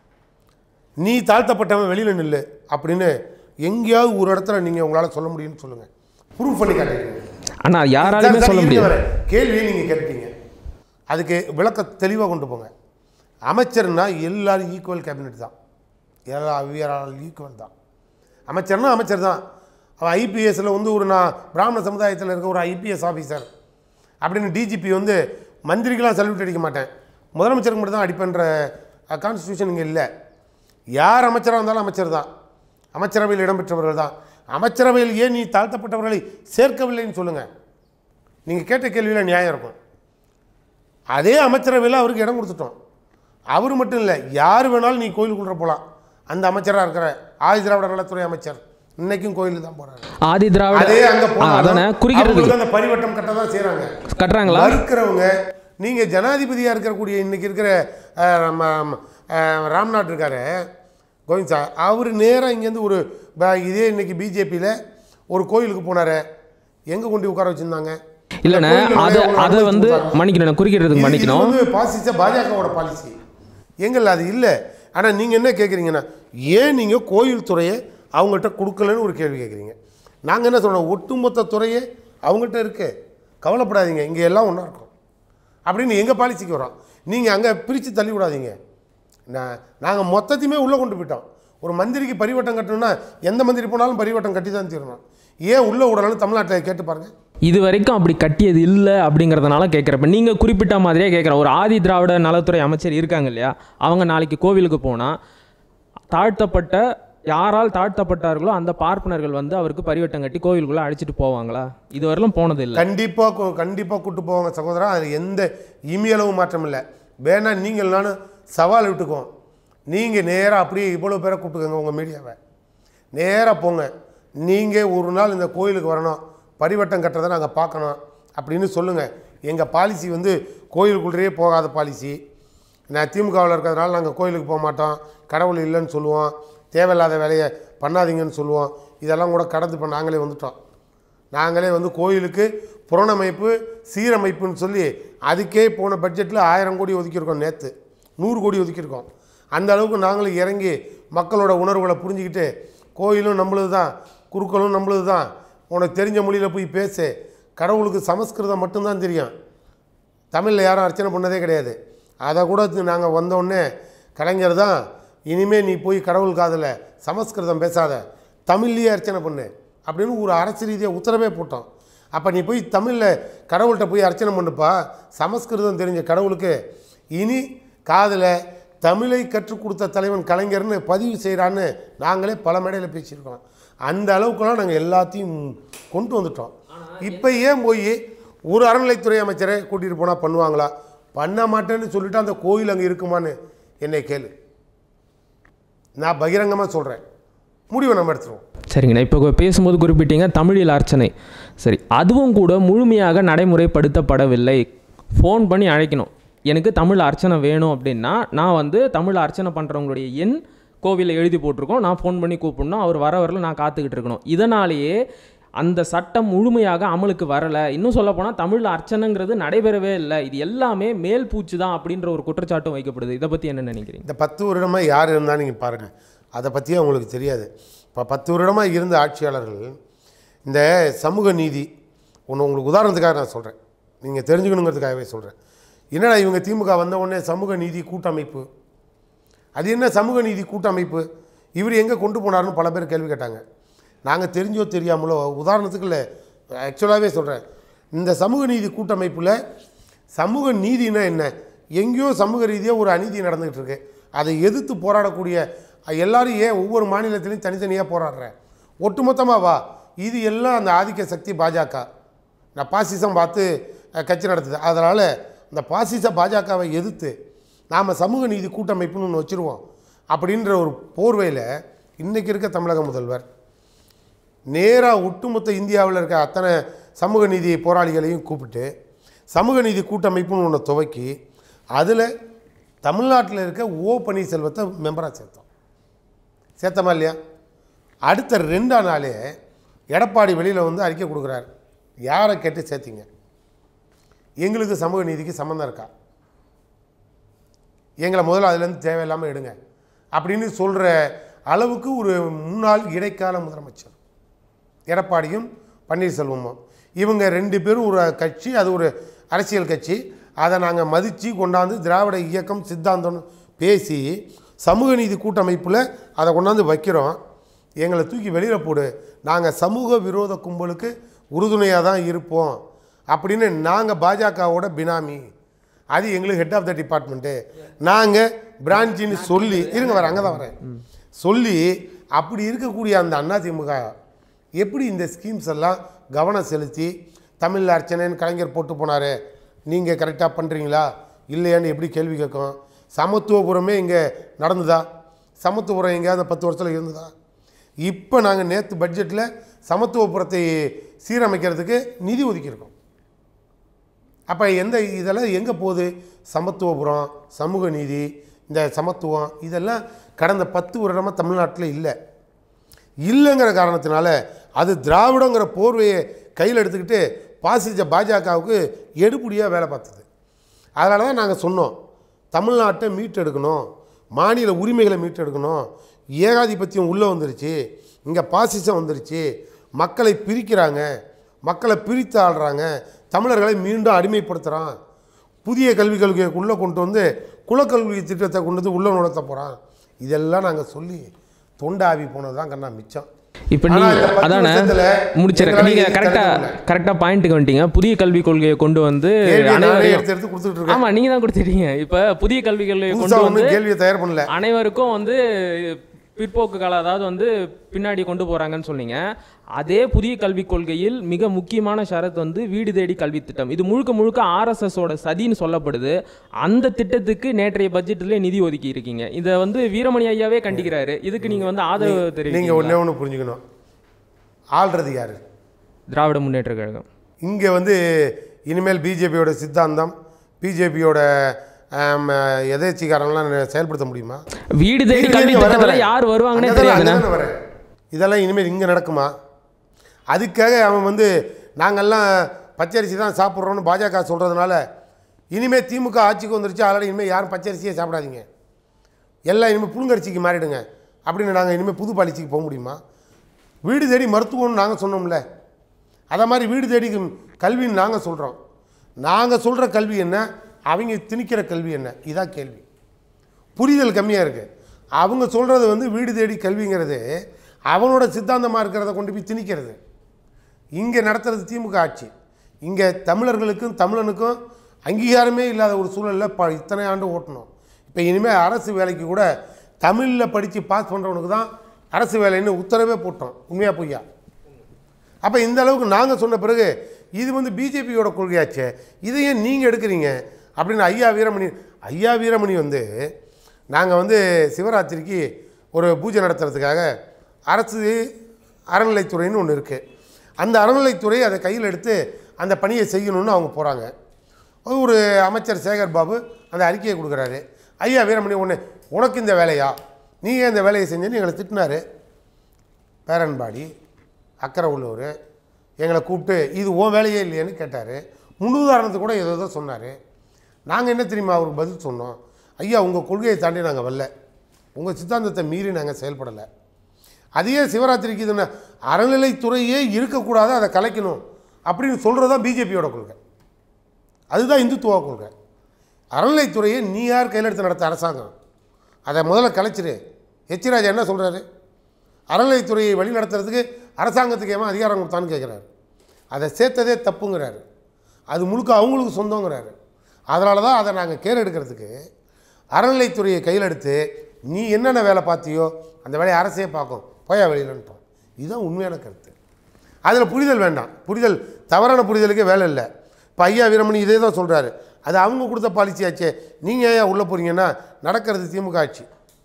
நீ தாழ்த்தப்பட்டவன் வெளியில் நில்லு அப்படின்னு எங்கேயாவது ஒரு இடத்துல நீங்கள் உங்களால் சொல்ல முடியும்னு சொல்லுங்கள் ப்ரூவ் பண்ணி காட்டிடுங்க ஆனா யாராலுமே சார், சொல்ல இருங்க முடியாது வரேன். கேள்வியை நீங்கள் கேட்டீங்க அதுக்கு விளக்க தெளிவாக கொண்டு போங்க அமைச்சர்னா எல்லாரும் ஈக்குவல் கேபினெட் தான் எல்லா வீரால் ஈக்குவல் தான் அமைச்சர்னா அமைச்சர் தான் அவன் ஐபிஎஸ்ல வந்து ஒரு நான் பிராமண சமுதாயத்தில் இருக்க ஒரு ஐபிஎஸ் ஆஃபீஸர் அப்படின்னு டிஜிபி வந்து மந்திரிக்கெலாம் சல்யூட் அடிக்க மாட்டேன் முதலமைச்சருக்கு மட்டும் தான் அடிப்பேன்ற கான்ஸ்டியூஷன் இங்கே இல்லை யார் அமைச்சராக இருந்தாலும் அமைச்சர் தான் அமைச்சரவையில் இடம்பெற்றவர்கள் தான் அமைச்சரவையில் ஏன் நீ தாழ்த்தப்பட்டவர்களை சேர்க்கவில்லைன்னு சொல்லுங்கள் நீங்கள் கேட்ட கேள்வியில் நியாயம் இருக்கும் அதே அமைச்சரவையில் அவருக்கு இடம் கொடுத்துட்டோம் அவர் மட்டும் இல்லை யார் வேணாலும் நீ கோயிலுக்குள்ள போகலாம் அந்த அமைச்சராக இருக்கிற ஆதி திராவிட நலத்துறை அமைச்சர் இன்னைக்கும் கோயிலுக்கு தான் போகிறாங்க ஆதி திராவிட அதே அங்கே ஆ, போனாலும் அதானே குறிக்கிறதுக்கு அவங்களுக்கு அந்த பரிவட்டம் கட்ட தான் செய்கிறாங்க கட்டுறாங்களா மறுக்கிறவங்க நீங்கள் ஜனாதிபதியாக இருக்கக்கூடிய இன்னைக்கு இருக்கிற அஹ், நம்ம அஹ், ராம்நாத் இருக்காரு கோவிந்த் சார் அவர் நேராக இங்கேருந்து ஒரு ப- இதே இன்னைக்கு பிஜேபியில் ஒரு கோயிலுக்கு போனாரு எங்கே கொண்டு உட்கார வச்சுருந்தாங்க இல்லைண்ணே அது அதை வந்து மன்னிக்கணும் நான் குறிக்கிறதுக்கு மன்னிக்கணும் வந்து பாசிச்ச பாஜகவோட பாலிசி எங்கள் அது இல்லை ஆனால் நீங்கள் என்ன கேட்குறீங்கன்னா ஏன் நீங்கள் கோயில் துறையை அவங்கள்ட்ட கொடுக்கலன்னு ஒரு கேள்வி கேட்குறீங்க நாங்கள் என்ன சொல்கிறோம் ஒட்டுமொத்த துறையே அவங்கள்ட்ட இருக்கு கவலைப்படாதீங்க இங்கே எல்லாம் ஒன்றா இருக்கும் அப்படின்னு எங்கள் பாலிசிக்கு வரோம் நீங்கள் அங்கே பிரித்து தள்ளி விடாதீங்க நான் நாங்கள் மொத்தத்தையுமே உள்ளே கொண்டு போயிட்டோம் ஒரு மந்திரிக்கு பரிவட்டம் கட்டணும்னா எந்த மந்திரி போனாலும் பரிவட்டம் கட்டி தான் தீரணும் ஏன் உள்ளே விடலாம்னு தமிழ்நாட்டில் கேட்டு பாருங்கள் இது வரைக்கும் அப்படி கட்டியது இல்லை அப்படிங்கிறதுனால கேட்குறப்ப நீங்கள் குறிப்பிட்ட மாதிரியே கேட்குறேன் ஒரு ஆதி திராவிட நலத்துறை அமைச்சர் இருக்காங்க இல்லையா அவங்க நாளைக்கு கோவிலுக்கு போனால் தாழ்த்தப்பட்ட யாரால் தாழ்த்தப்பட்டார்களோ அந்த பார்ப்பனர்கள் வந்து அவருக்கு பரிவட்டம் கட்டி கோவிலுக்குள்ளே அழைச்சிட்டு போவாங்களா இதுவரையிலும் போனது இல்லை கண்டிப்பாக கண்டிப்பாக கூட்டு போவாங்க சகோதரா அதில் எந்த இமியளவு மாற்றம் இல்லை வேணா நீங்கள் நானும் சவால் விட்டுக்குவோம் நீங்கள் நேராக அப்படியே இவ்வளோ பேரை கூப்பிட்டுக்கோங்க உங்கள் மீடியாவை நேராக போங்க நீங்கள் ஒரு நாள் இந்த கோயிலுக்கு வரணும் பரிவட்டம் கட்டுறதை நாங்கள் பார்க்கணும் அப்படின்னு சொல்லுங்கள் எங்கள் பாலிசி வந்து கோயிலுக்குள்ளேயே போகாத பாலிசி நான் திமுகவில் இருக்கிறதுனால நாங்கள் கோயிலுக்கு போக மாட்டோம் கடவுள் இல்லைன்னு சொல்லுவோம் தேவையில்லாத வேலையை பண்ணாதீங்கன்னு சொல்லுவோம் இதெல்லாம் கூட கடந்து இப்போ நாங்களே வந்துட்டோம் நாங்களே வந்து கோயிலுக்கு புறணமைப்பு சீரமைப்புன்னு சொல்லி அதுக்கே போன பட்ஜெட்டில் ஆயிரம் கோடி ஒதுக்கியிருக்கோம் நேற்று நூறு கோடி ஒதுக்கியிருக்கோம் அந்த அளவுக்கு நாங்களும் இறங்கி மக்களோட உணர்வுகளை புரிஞ்சுக்கிட்டு கோயிலும் நம்மளுது தான் குருக்களும் நம்மளுது தான் உனக்கு தெரிஞ்ச மொழியில் போய் பேசு கடவுளுக்கு சமஸ்கிருதம் மட்டும்தான் தெரியும் தமிழில் யாரும் அர்ச்சனை பண்ணதே கிடையாது அதை கூட நாங்கள் வந்தோடனே கலைஞர் தான் இனிமேல் நீ போய் கடவுள் காதில் சமஸ்கிருதம் பேசாத தமிழ்லேயே அர்ச்சனை பண்ணு அப்படின்னு ஒரு அரசு ரீதியாக உத்தரவே போட்டோம் அப்போ நீ போய் தமிழில் கடவுள்கிட்ட போய் அர்ச்சனை பண்ணுப்பா சமஸ்கிருதம் தெரிஞ்ச கடவுளுக்கு இனி காதில் தமிழை கற்றுக் கொடுத்த தலைவன் கலைஞர்னு பதிவு செய்கிறான்னு நாங்களே பல மேடையில் பேசியிருக்கோம் அந்த அளவுக்குலாம் நாங்கள் எல்லாத்தையும் கொண்டு வந்துட்டோம் இப்போ ஏன் போய் ஒரு அறநிலைத்துறை அமைச்சரை கூட்டிகிட்டு போனால் பண்ணுவாங்களா பண்ண மாட்டேன்னு சொல்லிட்டு அந்த கோயில் அங்கே இருக்குமான்னு என்னை கேளு நான் பகிரங்கமாக சொல்கிறேன் முடிவை நம்ம எடுத்துருவோம் சரிங்கண்ணா இப்போ பேசும்போது குறிப்பிட்டீங்க தமிழில் அர்ச்சனை சரி அதுவும் கூட முழுமையாக நடைமுறைப்படுத்தப்படவில்லை ஃபோன் பண்ணி அழைக்கணும் எனக்கு தமிழ் அர்ச்சனை வேணும் அப்படின்னா நான் வந்து தமிழ் அர்ச்சனை பண்ணுறவங்களுடைய எண் கோவிலில் எழுதி போட்டிருக்கோம் நான் ஃபோன் பண்ணி கூப்பிடணும் அவர் வர வரல நான் காத்துக்கிட்டு இருக்கணும் இதனாலேயே அந்த சட்டம் முழுமையாக அமலுக்கு வரலை இன்னும் சொல்லப்போனால் தமிழ் அர்ச்சனைங்கிறது நடைபெறவே இல்லை இது எல்லாமே மேல் பூச்சு தான் அப்படின்ற ஒரு குற்றச்சாட்டும் வைக்கப்படுது இதை பற்றி என்ன நினைக்கிறீங்க இந்த பத்து வருடமாக யார் இருந்தால் நீங்கள் பாருங்கள் அதை பற்றியே உங்களுக்கு தெரியாது இப்போ பத்து வருடமாக இருந்த ஆட்சியாளர்கள் இந்த சமூக நீதி ஒன்று உங்களுக்கு உதாரணத்துக்காக நான் சொல்கிறேன் நீங்கள் தெரிஞ்சுக்கணுங்கிறதுக்காகவே சொல்கிறேன் என்னடா இவங்க திமுக வந்த உடனே சமூக நீதி கூட்டமைப்பு அது என்ன சமூக நீதி கூட்டமைப்பு இவர் எங்கே கொண்டு போனார்னு பல பேர் கேள்வி கேட்டாங்க நாங்கள் தெரிஞ்சோ தெரியாமலோ உதாரணத்துக்கு இல்லை ஆக்சுவலாகவே சொல்கிறேன் இந்த சமூக நீதி கூட்டமைப்பில் சமூக நீதினா என்ன எங்கேயோ சமூக ரீதியாக ஒரு அநீதி நடந்துகிட்டு இருக்கு அதை எதிர்த்து போராடக்கூடிய எல்லாரும் ஏன் ஒவ்வொரு மாநிலத்திலையும் தனித்தனியாக போராடுற ஒட்டுமொத்தமாக வா இது எல்லாம் அந்த ஆதிக்க சக்தி பாஜக நான் பாசிசம் பார்த்து அஹ், கட்சி நடத்துது அதனால் இந்த பாசிச பாஜகவை எதிர்த்து நாம் சமூக நீதி கூட்டமைப்புன்னு ஒன்று வச்சுருவோம் அப்படின்ற ஒரு போர்வையில் இன்றைக்கி இருக்க தமிழக முதல்வர் நேராக ஒட்டுமொத்த இந்தியாவில் இருக்க அத்தனை சமூக நீதி போராளிகளையும் கூப்பிட்டு சமூக நீதி கூட்டமைப்புன்னு ஒன்று துவக்கி அதில் தமிழ்நாட்டில் இருக்க ஓ பன்னீர்செல்வத்தை மெம்பராக சேர்த்தோம் சேர்த்தமா இல்லையா அடுத்த ரெண்டா நாளே எடப்பாடி வெளியில் வந்து அறிக்கை கொடுக்குறாரு யாரை கேட்டு சேர்த்தீங்க எங்களுக்கு சமூக நீதிக்கு சம்மந்தம் இருக்கா எங்களை முதல்ல அதுலேருந்து தேவையில்லாமல் எடுங்க அப்படின்னு சொல்கிற அளவுக்கு ஒரு முன்னாள் இடைக்கால முதலமைச்சர் எடப்பாடியும் பன்னீர்செல்வமும் இவங்க ரெண்டு பேரும் ஒரு கட்சி அது ஒரு அரசியல் கட்சி அதை நாங்கள் மதித்து கொண்டாந்து திராவிட இயக்கம் சித்தாந்தம்னு பேசி சமூக நீதி கூட்டமைப்பில் அதை கொண்டாந்து வைக்கிறோம் எங்களை தூக்கி வெளியில் போடு நாங்கள் சமூக விரோத கும்பலுக்கு உறுதுணையாக தான் இருப்போம் அப்படின்னு நாங்கள் பாஜகவோட பினாமி அது எங்களுக்கு ஹெட் ஆஃப் த டிபார்ட்மெண்ட்டு நாங்கள் பிரான்ச்சின்னு சொல்லி இருங்க வரேன் அங்கே தான் வரேன் சொல்லி அப்படி இருக்கக்கூடிய அந்த அதிமுக எப்படி இந்த ஸ்கீம்ஸ் எல்லாம் கவனம் செலுத்தி தமிழ் அர்ச்சனைன்னு கலைஞர் போட்டு போனார் நீங்கள் கரெக்டாக பண்ணுறீங்களா இல்லையான்னு எப்படி கேள்வி கேட்கும் சமத்துவபுரமே இங்கே நடந்ததா சமத்துவபுரம் எங்கேயாவது பத்து வருஷத்தில் இருந்ததா இப்போ நாங்கள் நேற்று பட்ஜெட்டில் சமத்துவபுரத்தை சீரமைக்கிறதுக்கு நிதி ஒதுக்கியிருக்கோம் அப்போ எந்த இதெல்லாம் எங்கே போகுது சமத்துவபுரம் சமூக நீதி இந்த சமத்துவம் இதெல்லாம் கடந்த பத்து வருடமாக தமிழ்நாட்டில் இல்லை இல்லைங்கிற காரணத்தினால அது திராவிடங்கிற போர்வையை கையில் எடுத்துக்கிட்டு பாசிச பாஜகவுக்கு எடுபடியாக வேலை பார்த்தது அதனால தான் நாங்கள் சொன்னோம் தமிழ்நாட்டை மீட்டெடுக்கணும் மாநில உரிமைகளை மீட்டெடுக்கணும் ஏகாதிபத்தியம் உள்ளே வந்துருச்சு இங்கே பாசிசம் வந்துருச்சு மக்களை பிரிக்கிறாங்க மக்களை பிரித்து ஆள்றாங்க தமிழர்களை மீண்டும் அடிமைப்படுத்துகிறான் புதிய கல்விக் கொள்கையை உள்ளே கொண்டு வந்து குலக்கல்வி திட்டத்தை கொண்டு வந்து உள்ளே நுழைத்த போகிறான் இதெல்லாம் நாங்கள் சொல்லி தொண்டாவி போனது தான் கண்ணா மிச்சம் இப்போ ஆனா நீங்க இந்த பத்து அதானே வருஷத்துல முடிச்சிருக்க எங்களால நீங்க இது கரெக்டா தடுக்க முடியல. கரெக்டா பாயிண்ட்டுக்கு வந்துட்டீங்க புதிய கல்விக் கொள்கையை கொண்டு வந்து கேள்வியை நானே அனைவரையும் எடுத்து எடுத்து கொடுத்துட்டு இருக்கேன் ஆமா நீங்க தான் கொடுத்துட்டீங்க இப்ப புதிய கல்விக் கொள்கையை புதுசா கொண்டு வந்து ஒன்றும் கேள்வியை தயார் பண்ணல அனைவருக்கும் வந்து பிற்போக்கு கால அதாவது வந்து பின்னாடி கொண்டு போறாங்கன்னு சொன்னீங்க அதே புதிய கல்விக் கொள்கையில் மிக முக்கியமான ஷரத் வந்து வீடு தேடி கல்வி திட்டம் இது முழுக்க முழுக்க ஆர்எஸ்எஸோட சதின்னு சொல்லப்படுது அந்த திட்டத்துக்கு நேற்றைய பட்ஜெட்டில் நிதி ஒதுக்கி இருக்கீங்க இதை வந்து வீரமணி ஐயாவே கண்டிக்கிறாரு இதுக்கு நீங்க வந்து ஆதரவு நீங்கள் தெரிவிங்க ஒன்றே ஒன்று புரிஞ்சுக்கணும் ஆள்றது யார் திராவிட முன்னேற்ற கழகம் இங்கே வந்து இனிமேல் பிஜேபியோட சித்தாந்தம் பிஜேபியோட எதேச்சிக்காரங்களாம் செயல்படுத்த முடியுமா வீடு தேடி இருங்க, கல்வி இருங்க, வரேன், திட்டத்துல வரேன். யார் வருவாங்கன்னே அங்கதானே, தெரியாதுண்ணா அங்கதானே வரேன். இதெல்லாம் இனிமேல் இங்கே நடக்குமா அதுக்காக அவன் வந்து நாங்கள்லாம் பச்சரிசி தான் சாப்பிட்றோன்னு பாஜக சொல்கிறதுனால இனிமேல் திமுக ஆட்சிக்கு வந்துருச்சு அதனால் இனிமேல் யாரும் பச்சரிசியே சாப்பிடாதீங்க எல்லாம் இனிமேல் புழுங்கரிசிக்கு மாறிடுங்க அப்படின்னு நாங்கள் இனிமேல் புது பாலிசிக்கு போக முடியுமா வீடு தேடி மருத்துவம்னு நாங்கள் சொன்னோம்ல அதை மாதிரி வீடு தேடி கல்வின்னு நாங்கள் சொல்கிறோம் நாங்கள் சொல்கிற கல்வி என்ன அவங்க திணிக்கிற கல்வி என்ன இதான் கேள்வி புரிதல் கம்மியாக இருக்குது அவங்க சொல்கிறது வந்து வீடு தேடி கல்விங்கிறது அவனோட சித்தாந்தமாக இருக்கிறத கொண்டு போய் திணிக்கிறது இங்கே நடத்துறது திமுக ஆட்சி இங்கே தமிழர்களுக்கும் தமிழனுக்கும் அங்கீகாரமே இல்லாத ஒரு சூழலில் ப இத்தனை ஆண்டு ஓட்டணும் இப்போ இனிமேல் அரசு வேலைக்கு கூட தமிழில் படித்து பாஸ் பண்ணுறவனுக்கு தான் அரசு வேலைன்னு உத்தரவே போட்டோம் உண்மையாக பொய்யா அப்போ இந்த அளவுக்கு நாங்கள் சொன்ன பிறகு இது வந்து பிஜேபியோட கொள்கையாச்சே இதை ஏன் நீங்கள் எடுக்கிறீங்க அப்படின்னு ஐயா வீரமணி ஐயா வீரமணி வந்து நாங்கள் வந்து சிவராத்திரிக்கு ஒரு பூஜை நடத்துறதுக்காக அரசு அறநிலைத்துறைன்னு ஒன்று இருக்குது அந்த அறநிலைத்துறை அதை கையில் எடுத்து அந்த பணியை செய்யணும்னு அவங்க போகிறாங்க ஒரு அமைச்சர் சேகர் பாபு அந்த அறிக்கையை கொடுக்குறாரு ஐயா வீரமணி ஒன்று உனக்கு இந்த வேலையா நீ ஏன் இந்த வேலையை செஞ்சேன்னு எங்களை திட்டினாரு பேரன்பாடி அக்கறை உள்ளவர் எங்களை கூப்பிட்டு இது உன் வேலையே இல்லையான்னு கேட்டார் முன்னுதாரணத்துக்கு கூட ஏதோ ஏதோ சொன்னார் நாங்கள் என்ன தெரியுமா அவருக்கு பதில் சொன்னோம் ஐயா உங்கள் கொள்கையை தாண்டி நாங்கள் வரல உங்கள் சித்தாந்தத்தை மீறி நாங்கள் செயல்படலை அதையே சிவராத்திரிக்கு இதுன்னு அறநிலைத்துறையே இருக்கக்கூடாது அதை கலைக்கணும் அப்படின்னு சொல்கிறது தான் பிஜேபியோட கொள்கை அதுதான் இந்துத்துவ கொள்கை அறநிலைத்துறையை நீ யார் கையில் எடுத்து நடத்த அரசாங்கம் அதை முதல்ல கலைச்சிரு எச் ராஜா என்ன சொல்கிறாரு அறநிலைத்துறையை வழி நடத்துறதுக்கு அரசாங்கத்துக்கு ஏமா அதிகாரம் கொடுத்தான்னு கேட்குறாரு அதை சேர்த்ததே தப்புங்கிறாரு அது முழுக்க அவங்களுக்கு சொந்தங்கிறாரு அதனால தான் அதை நாங்கள் கேர் எடுக்கிறதுக்கு அறநிலைத்துறையை கையில் எடுத்து நீ என்னென்ன வேலை பார்த்தியோ அந்த வேலையை அரசே பார்க்கும் போயா வெளியிலன்ட்டோம் இதுதான் உண்மையான கருத்து அதில் புரிதல் வேண்டாம் புரிதல் தவறான புரிதலுக்கே வேலை இல்லை இப்போ ஐயா வீரமணி இதே தான் சொல்கிறாரு அது அவங்க கொடுத்த பாலிசி ஆச்சே நீங்கள் ஏன் உள்ளே போகிறீங்கன்னா நடக்கிறது திமுக ஆட்சி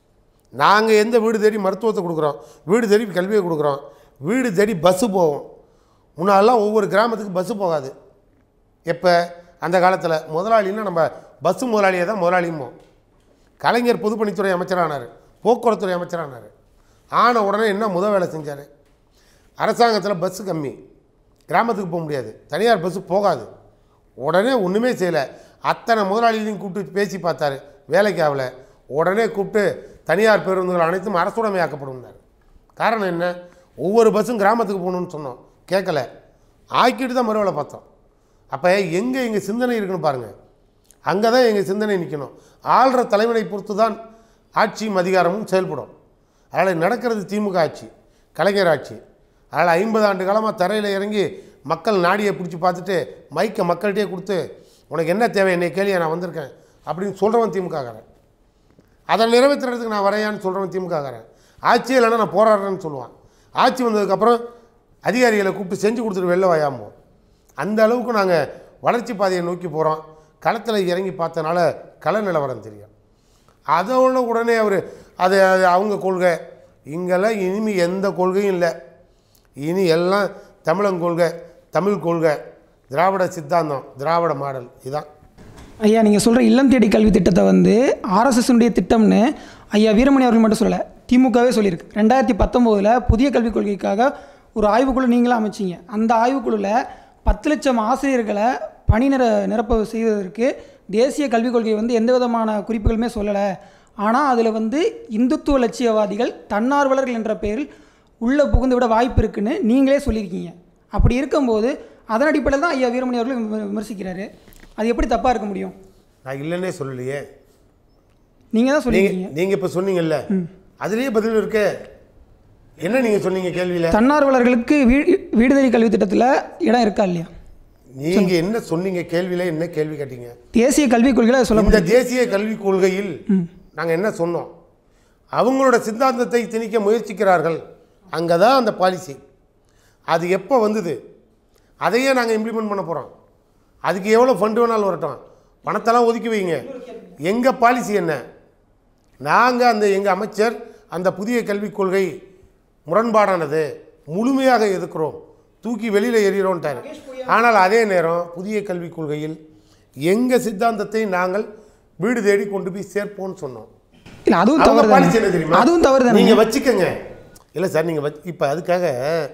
நாங்கள் எந்த வீடு தேடி மருத்துவத்தை கொடுக்குறோம் வீடு தேடி கல்வியை கொடுக்குறோம் வீடு தேடி பஸ்ஸு போவோம் முன்னாடிலாம் ஒவ்வொரு கிராமத்துக்கு பஸ்ஸு போகாது எப்போ அந்த காலத்தில் முதலாளின்னா நம்ம பஸ்ஸு முதலாளியை தான் முதலாளியுமோ கலைஞர் பொதுப்பணித்துறை அமைச்சரானார் போக்குவரத்துறை அமைச்சரானார் ஆன உடனே என்ன முத வேலை செஞ்சார் அரசாங்கத்தில் பஸ்ஸு கம்மி கிராமத்துக்கு போக முடியாது தனியார் பஸ்ஸு போகாது உடனே ஒன்றுமே செய்யலை அத்தனை முதலாளிகளையும் கூப்பிட்டு பேசி பார்த்தாரு வேலைக்கு ஆகல உடனே கூப்பிட்டு தனியார் பேருந்துகள் அனைத்தும் அரசுடைமையாக்கப்படும்னார் காரணம் என்ன ஒவ்வொரு பஸ்ஸும் கிராமத்துக்கு போகணும்னு சொன்னோம் கேட்கல ஆக்கிட்டு தான் மறுவேலை பார்த்தோம் அப்போ எங்கே எங்கள் சிந்தனை இருக்குன்னு பாருங்கள் அங்கே தான் எங்கள் சிந்தனை நிற்கணும் ஆள்ற தலைவனை பொறுத்து தான் ஆட்சியும் அதிகாரமும் செயல்படும் அதனால் நடக்கிறது திமுக ஆட்சி கலைஞர் ஆட்சி அதனால் ஐம்பது ஆண்டு காலமாக தரையில் இறங்கி மக்கள் நாடியை பிடிச்சி பார்த்துட்டு மைக்கை மக்கள்கிட்டே கொடுத்து உனக்கு என்ன தேவை என்னை கேளியா நான் வந்திருக்கேன் அப்படின்னு சொல்கிறவன் திமுககாரன் அதை நிறைவேற்றுறதுக்கு நான் வரையான்னு சொல்கிறவன் திமுககாரன் ஆட்சியே இல்லைன்னா நான் போராடுறேன்னு சொல்லுவான் ஆட்சி வந்ததுக்கப்புறம் அதிகாரிகளை கூப்பிட்டு செஞ்சு கொடுத்துட்டு வெளில வாயாமோ அந்த அளவுக்கு நாங்கள் வளர்ச்சி பாதையை நோக்கி போகிறோம் களத்தில் இறங்கி பார்த்தனால கள நிலவரம் தெரியும் அதோட உடனே அவர் அது அது அவங்க கொள்கை இங்கெல்லாம் இனிமே எந்த கொள்கையும் இல்லை இனி எல்லாம் தமிழன் கொள்கை தமிழ் கொள்கை திராவிட சித்தாந்தம் திராவிட மாடல் இதுதான் ஐயா நீங்கள் சொல்கிற இல்லம் தேடி கல்வி திட்டத்தை வந்து ஆர்எஸ்எஸ்னுடைய திட்டம்னு ஐயா வீரமணி அவர்கள் மட்டும் சொல்லலை திமுகவே சொல்லியிருக்கு ரெண்டாயிரத்தி பத்தொம்போதில் புதிய கல்விக் கொள்கைக்காக ஒரு ஆய்வுக்குழு நீங்களும் அமைச்சிங்க அந்த ஆய்வுக்குழுவில் பத்து லட்சம் ஆசிரியர்களை பணி நிர நிரப்ப செய்வதற்கு தேசிய கல்விக் கொள்கை வந்து எந்த விதமான குறிப்புகளுமே சொல்லலை ஆனால் அதில் வந்து இந்துத்துவ லட்சியவாதிகள் தன்னார்வலர்கள் என்ற பெயரில் உள்ளே புகுந்து விட வாய்ப்பு இருக்குன்னு நீங்களே சொல்லியிருக்கீங்க அப்படி இருக்கும்போது அதன் அடிப்படையில் தான் ஐயா வீரமணி அவர்கள் விம- விமர்சிக்கிறாரு அது எப்படி தப்பாக இருக்க முடியும் நான் இல்லைன்னே சொல்லலையே நீங்கள் தான் நீங்கள் சொல்லியிருக்கீங்க நீங்கள் இப்போ சொன்னீங்கல்ல அதுலேயே பதில் இருக்கே என்ன நீங்கள் சொன்னீங்க கேள்வியில் தன்னார்வலர்களுக்கு வீ வீடுதேடி கல்வி திட்டத்தில் இடம் இருக்கா இல்லையா நீங்கள் என்ன சொன்னீங்க கேள்வியில் என்ன கேள்வி கேட்டீங்க தேசிய கல்விக் கொள்கையில் இந்த சொல்லப்படும் தேசிய கல்விக் கொள்கையில் நாங்கள் என்ன சொன்னோம் அவங்களோட சித்தாந்தத்தை திணிக்க முயற்சிக்கிறார்கள் அங்கே தான் அந்த பாலிசி அது எப்போ வந்தது அதையே நாங்கள் இம்ப்ளிமெண்ட் பண்ண போகிறோம் அதுக்கு எவ்வளோ ஃபண்டு வேணாலும் வரட்டும் பணத்தெல்லாம் ஒதுக்கி வைங்க எங்கள் பாலிசி என்ன நாங்கள் அந்த எங்கள் அமைச்சர் அந்த புதிய கல்விக் கொள்கை முரண்பாடானது முழுமையாக எதிர்க்கிறோம் தூக்கி வெளியில் எறிகிறோன்ட்டார் ஆனால் அதே நேரம் புதிய கல்விக் கொள்கையில் எங்கள் சித்தாந்தத்தை நாங்கள் வீடு தேடி கொண்டு போய் சேர்ப்போம்னு சொன்னோம் இல்லை அதுவும் அவங்க தவறு பாலிசி என்ன தானே தெரியுமா அதுவும் தவறு தானே நீங்கள் வச்சுக்கோங்க இல்லை சார் நீங்கள் வச் இப்போ அதுக்காக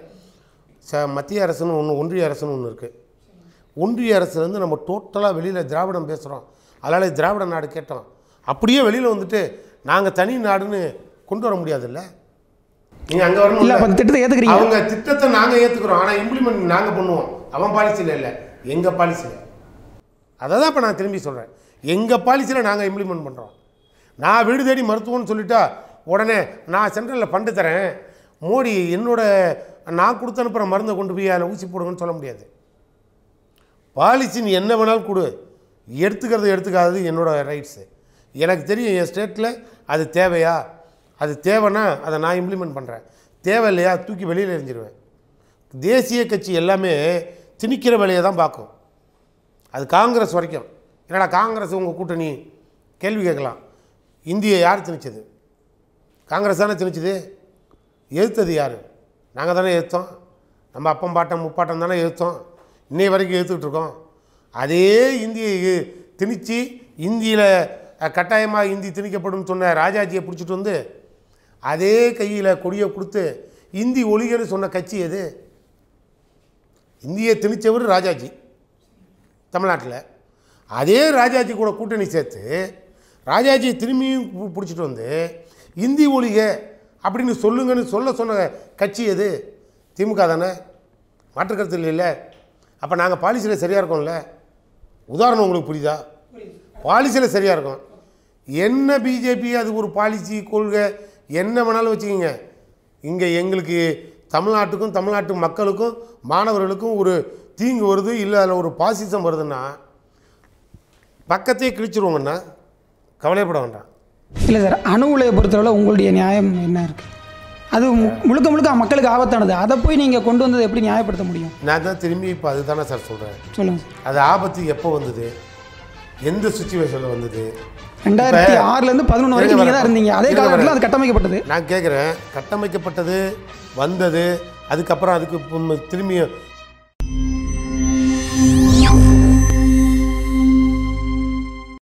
ச மத்திய அரசுன்னு ஒன்று ஒன்றிய அரசுன்னு ஒன்று இருக்குது ஒன்றிய அரசுலேருந்து நம்ம டோட்டலாக வெளியில் திராவிடம் பேசுகிறோம் அதனால் திராவிட நாடு கேட்டோம் அப்படியே வெளியில் வந்துட்டு நாங்கள் தனி நாடுன்னு கொண்டு வர முடியாதுல்ல நீங்கள் அங்கே வரணும் இல்லை அப்போ அந்த திட்டத்தை ஏற்றுக்கிறீங்க அவங்க திட்டத்தை நாங்கள் ஏற்றுக்கிறோம் ஆனால் இம்ப்ளிமெண்ட் நாங்கள் பண்ணுவோம் அவன் பாலிசியில் இல்லை எங்கள் பாலிசியில் அதை தான் இப்போ நான் திரும்பி சொல்கிறேன் எங்கள் பாலிசியில் நாங்கள் இம்ப்ளிமெண்ட் பண்ணுறோம் நான் வீடு தேடி மருத்துவம்னு சொல்லிட்டா உடனே நான் சென்ட்ரலில் ஃபண்டு தரேன் மோடி என்னோட நான் கொடுத்து அனுப்புகிற மருந்தை கொண்டு போய் அதில் ஊசி போடுங்கன்னு சொல்ல முடியாது பாலிசி நீ என்ன வேணாலும் கொடு எடுத்துக்கிறது எடுத்துக்காதது என்னோட ரைட்ஸு எனக்கு தெரியும் என் ஸ்டேட்டில் அது தேவையா அது தேவைன்னா அதை நான் இம்ப்ளிமெண்ட் பண்ணுறேன் தேவை இல்லையா தூக்கி வெளியில் எறிஞ்சிருவேன் தேசிய கட்சி எல்லாமே திணிக்கிற வேலையை தான் பார்க்கும் அது காங்கிரஸ் வரைக்கும் என்னடா காங்கிரஸ் உங்கள் கூட்டணி கேள்வி கேட்கலாம் இந்தியை யார் திணிச்சது காங்கிரஸ் தானே திணிச்சது எதிர்த்தது யார் நாங்கள் தானே எதிர்த்தோம் நம்ம அப்பம் பாட்டம் முப்பாட்டம் தானே எதிர்த்தோம் இன்னை வரைக்கும் எதிர்த்துக்கிட்டு இருக்கோம் அதே இந்தியை எ- திணிச்சு இந்தியில் கட்டாயமாக இந்தி திணிக்கப்படும் சொன்ன ராஜாஜியை பிடிச்சிட்டு வந்து அதே கையில் கொடியை கொடுத்து இந்தி ஒழிகன்னு சொன்ன கட்சி எது இந்தியை திணிச்சவர் ராஜாஜி தமிழ்நாட்டில் அதே ராஜாஜி கூட கூட்டணி சேர்த்து ராஜாஜியை திரும்பியும் பு- பிடிச்சிட்டு வந்து இந்தி ஒழிக அப்படின்னு சொல்லுங்கன்னு சொல்ல சொன்ன கட்சி எது திமுக தானே மாற்று கருத்து இல்லைல்ல அப்போ நாங்கள் பாலிசியில் சரியாக இருக்கோம்ல உதாரணம் உங்களுக்கு புரியுதா பாலிசியில் சரியாக இருக்கும் என்ன பிஜேபி அது ஒரு பாலிசி கொள்கை என்ன வேணாலும் வச்சுக்கோங்க இங்கே எங்களுக்கு தமிழ்நாட்டுக்கும் தமிழ்நாட்டு மக்களுக்கும் மாணவர்களுக்கும் ஒரு தீங்கு வருது இல்லை அதில் ஒரு பாசிசம் வருதுன்னா பக்கத்தையே கிழிச்சிருவோங்கண்ணா கவலைப்பட வேண்டாம் இல்லை சார் அணு உலையை பொறுத்தளவில் உங்களுடைய நியாயம் என்ன இருக்குது அது மு- முழுக்க முழுக்க மக்களுக்கு ஆபத்தானது அதை போய் நீங்கள் கொண்டு வந்ததை எப்படி நியாயப்படுத்த முடியும் நான் தான் திரும்பி இப்போ அதுதானே சார் சொல்கிறேன் சொல்லுங்கள் சார் அது ஆபத்து எப்போ வந்தது எந்த சுச்சுவேஷனில் வந்தது ரெண்டாயிரத்தி இப்ப- ஆறுலேருந்து பதினொன்று வரைக்கும் இருங்க நீங்கள் தான் வரேன். இருந்தீங்க அதே இருங்க காலகட்டத்தில் வரேன். அது கட்டமைக்கப்பட்டது நான் கேட்குறேன் கட்டமைக்கப்பட்டது வந்தது அதுக்கப்புறம் அதுக்கு இப்ப திரும்பி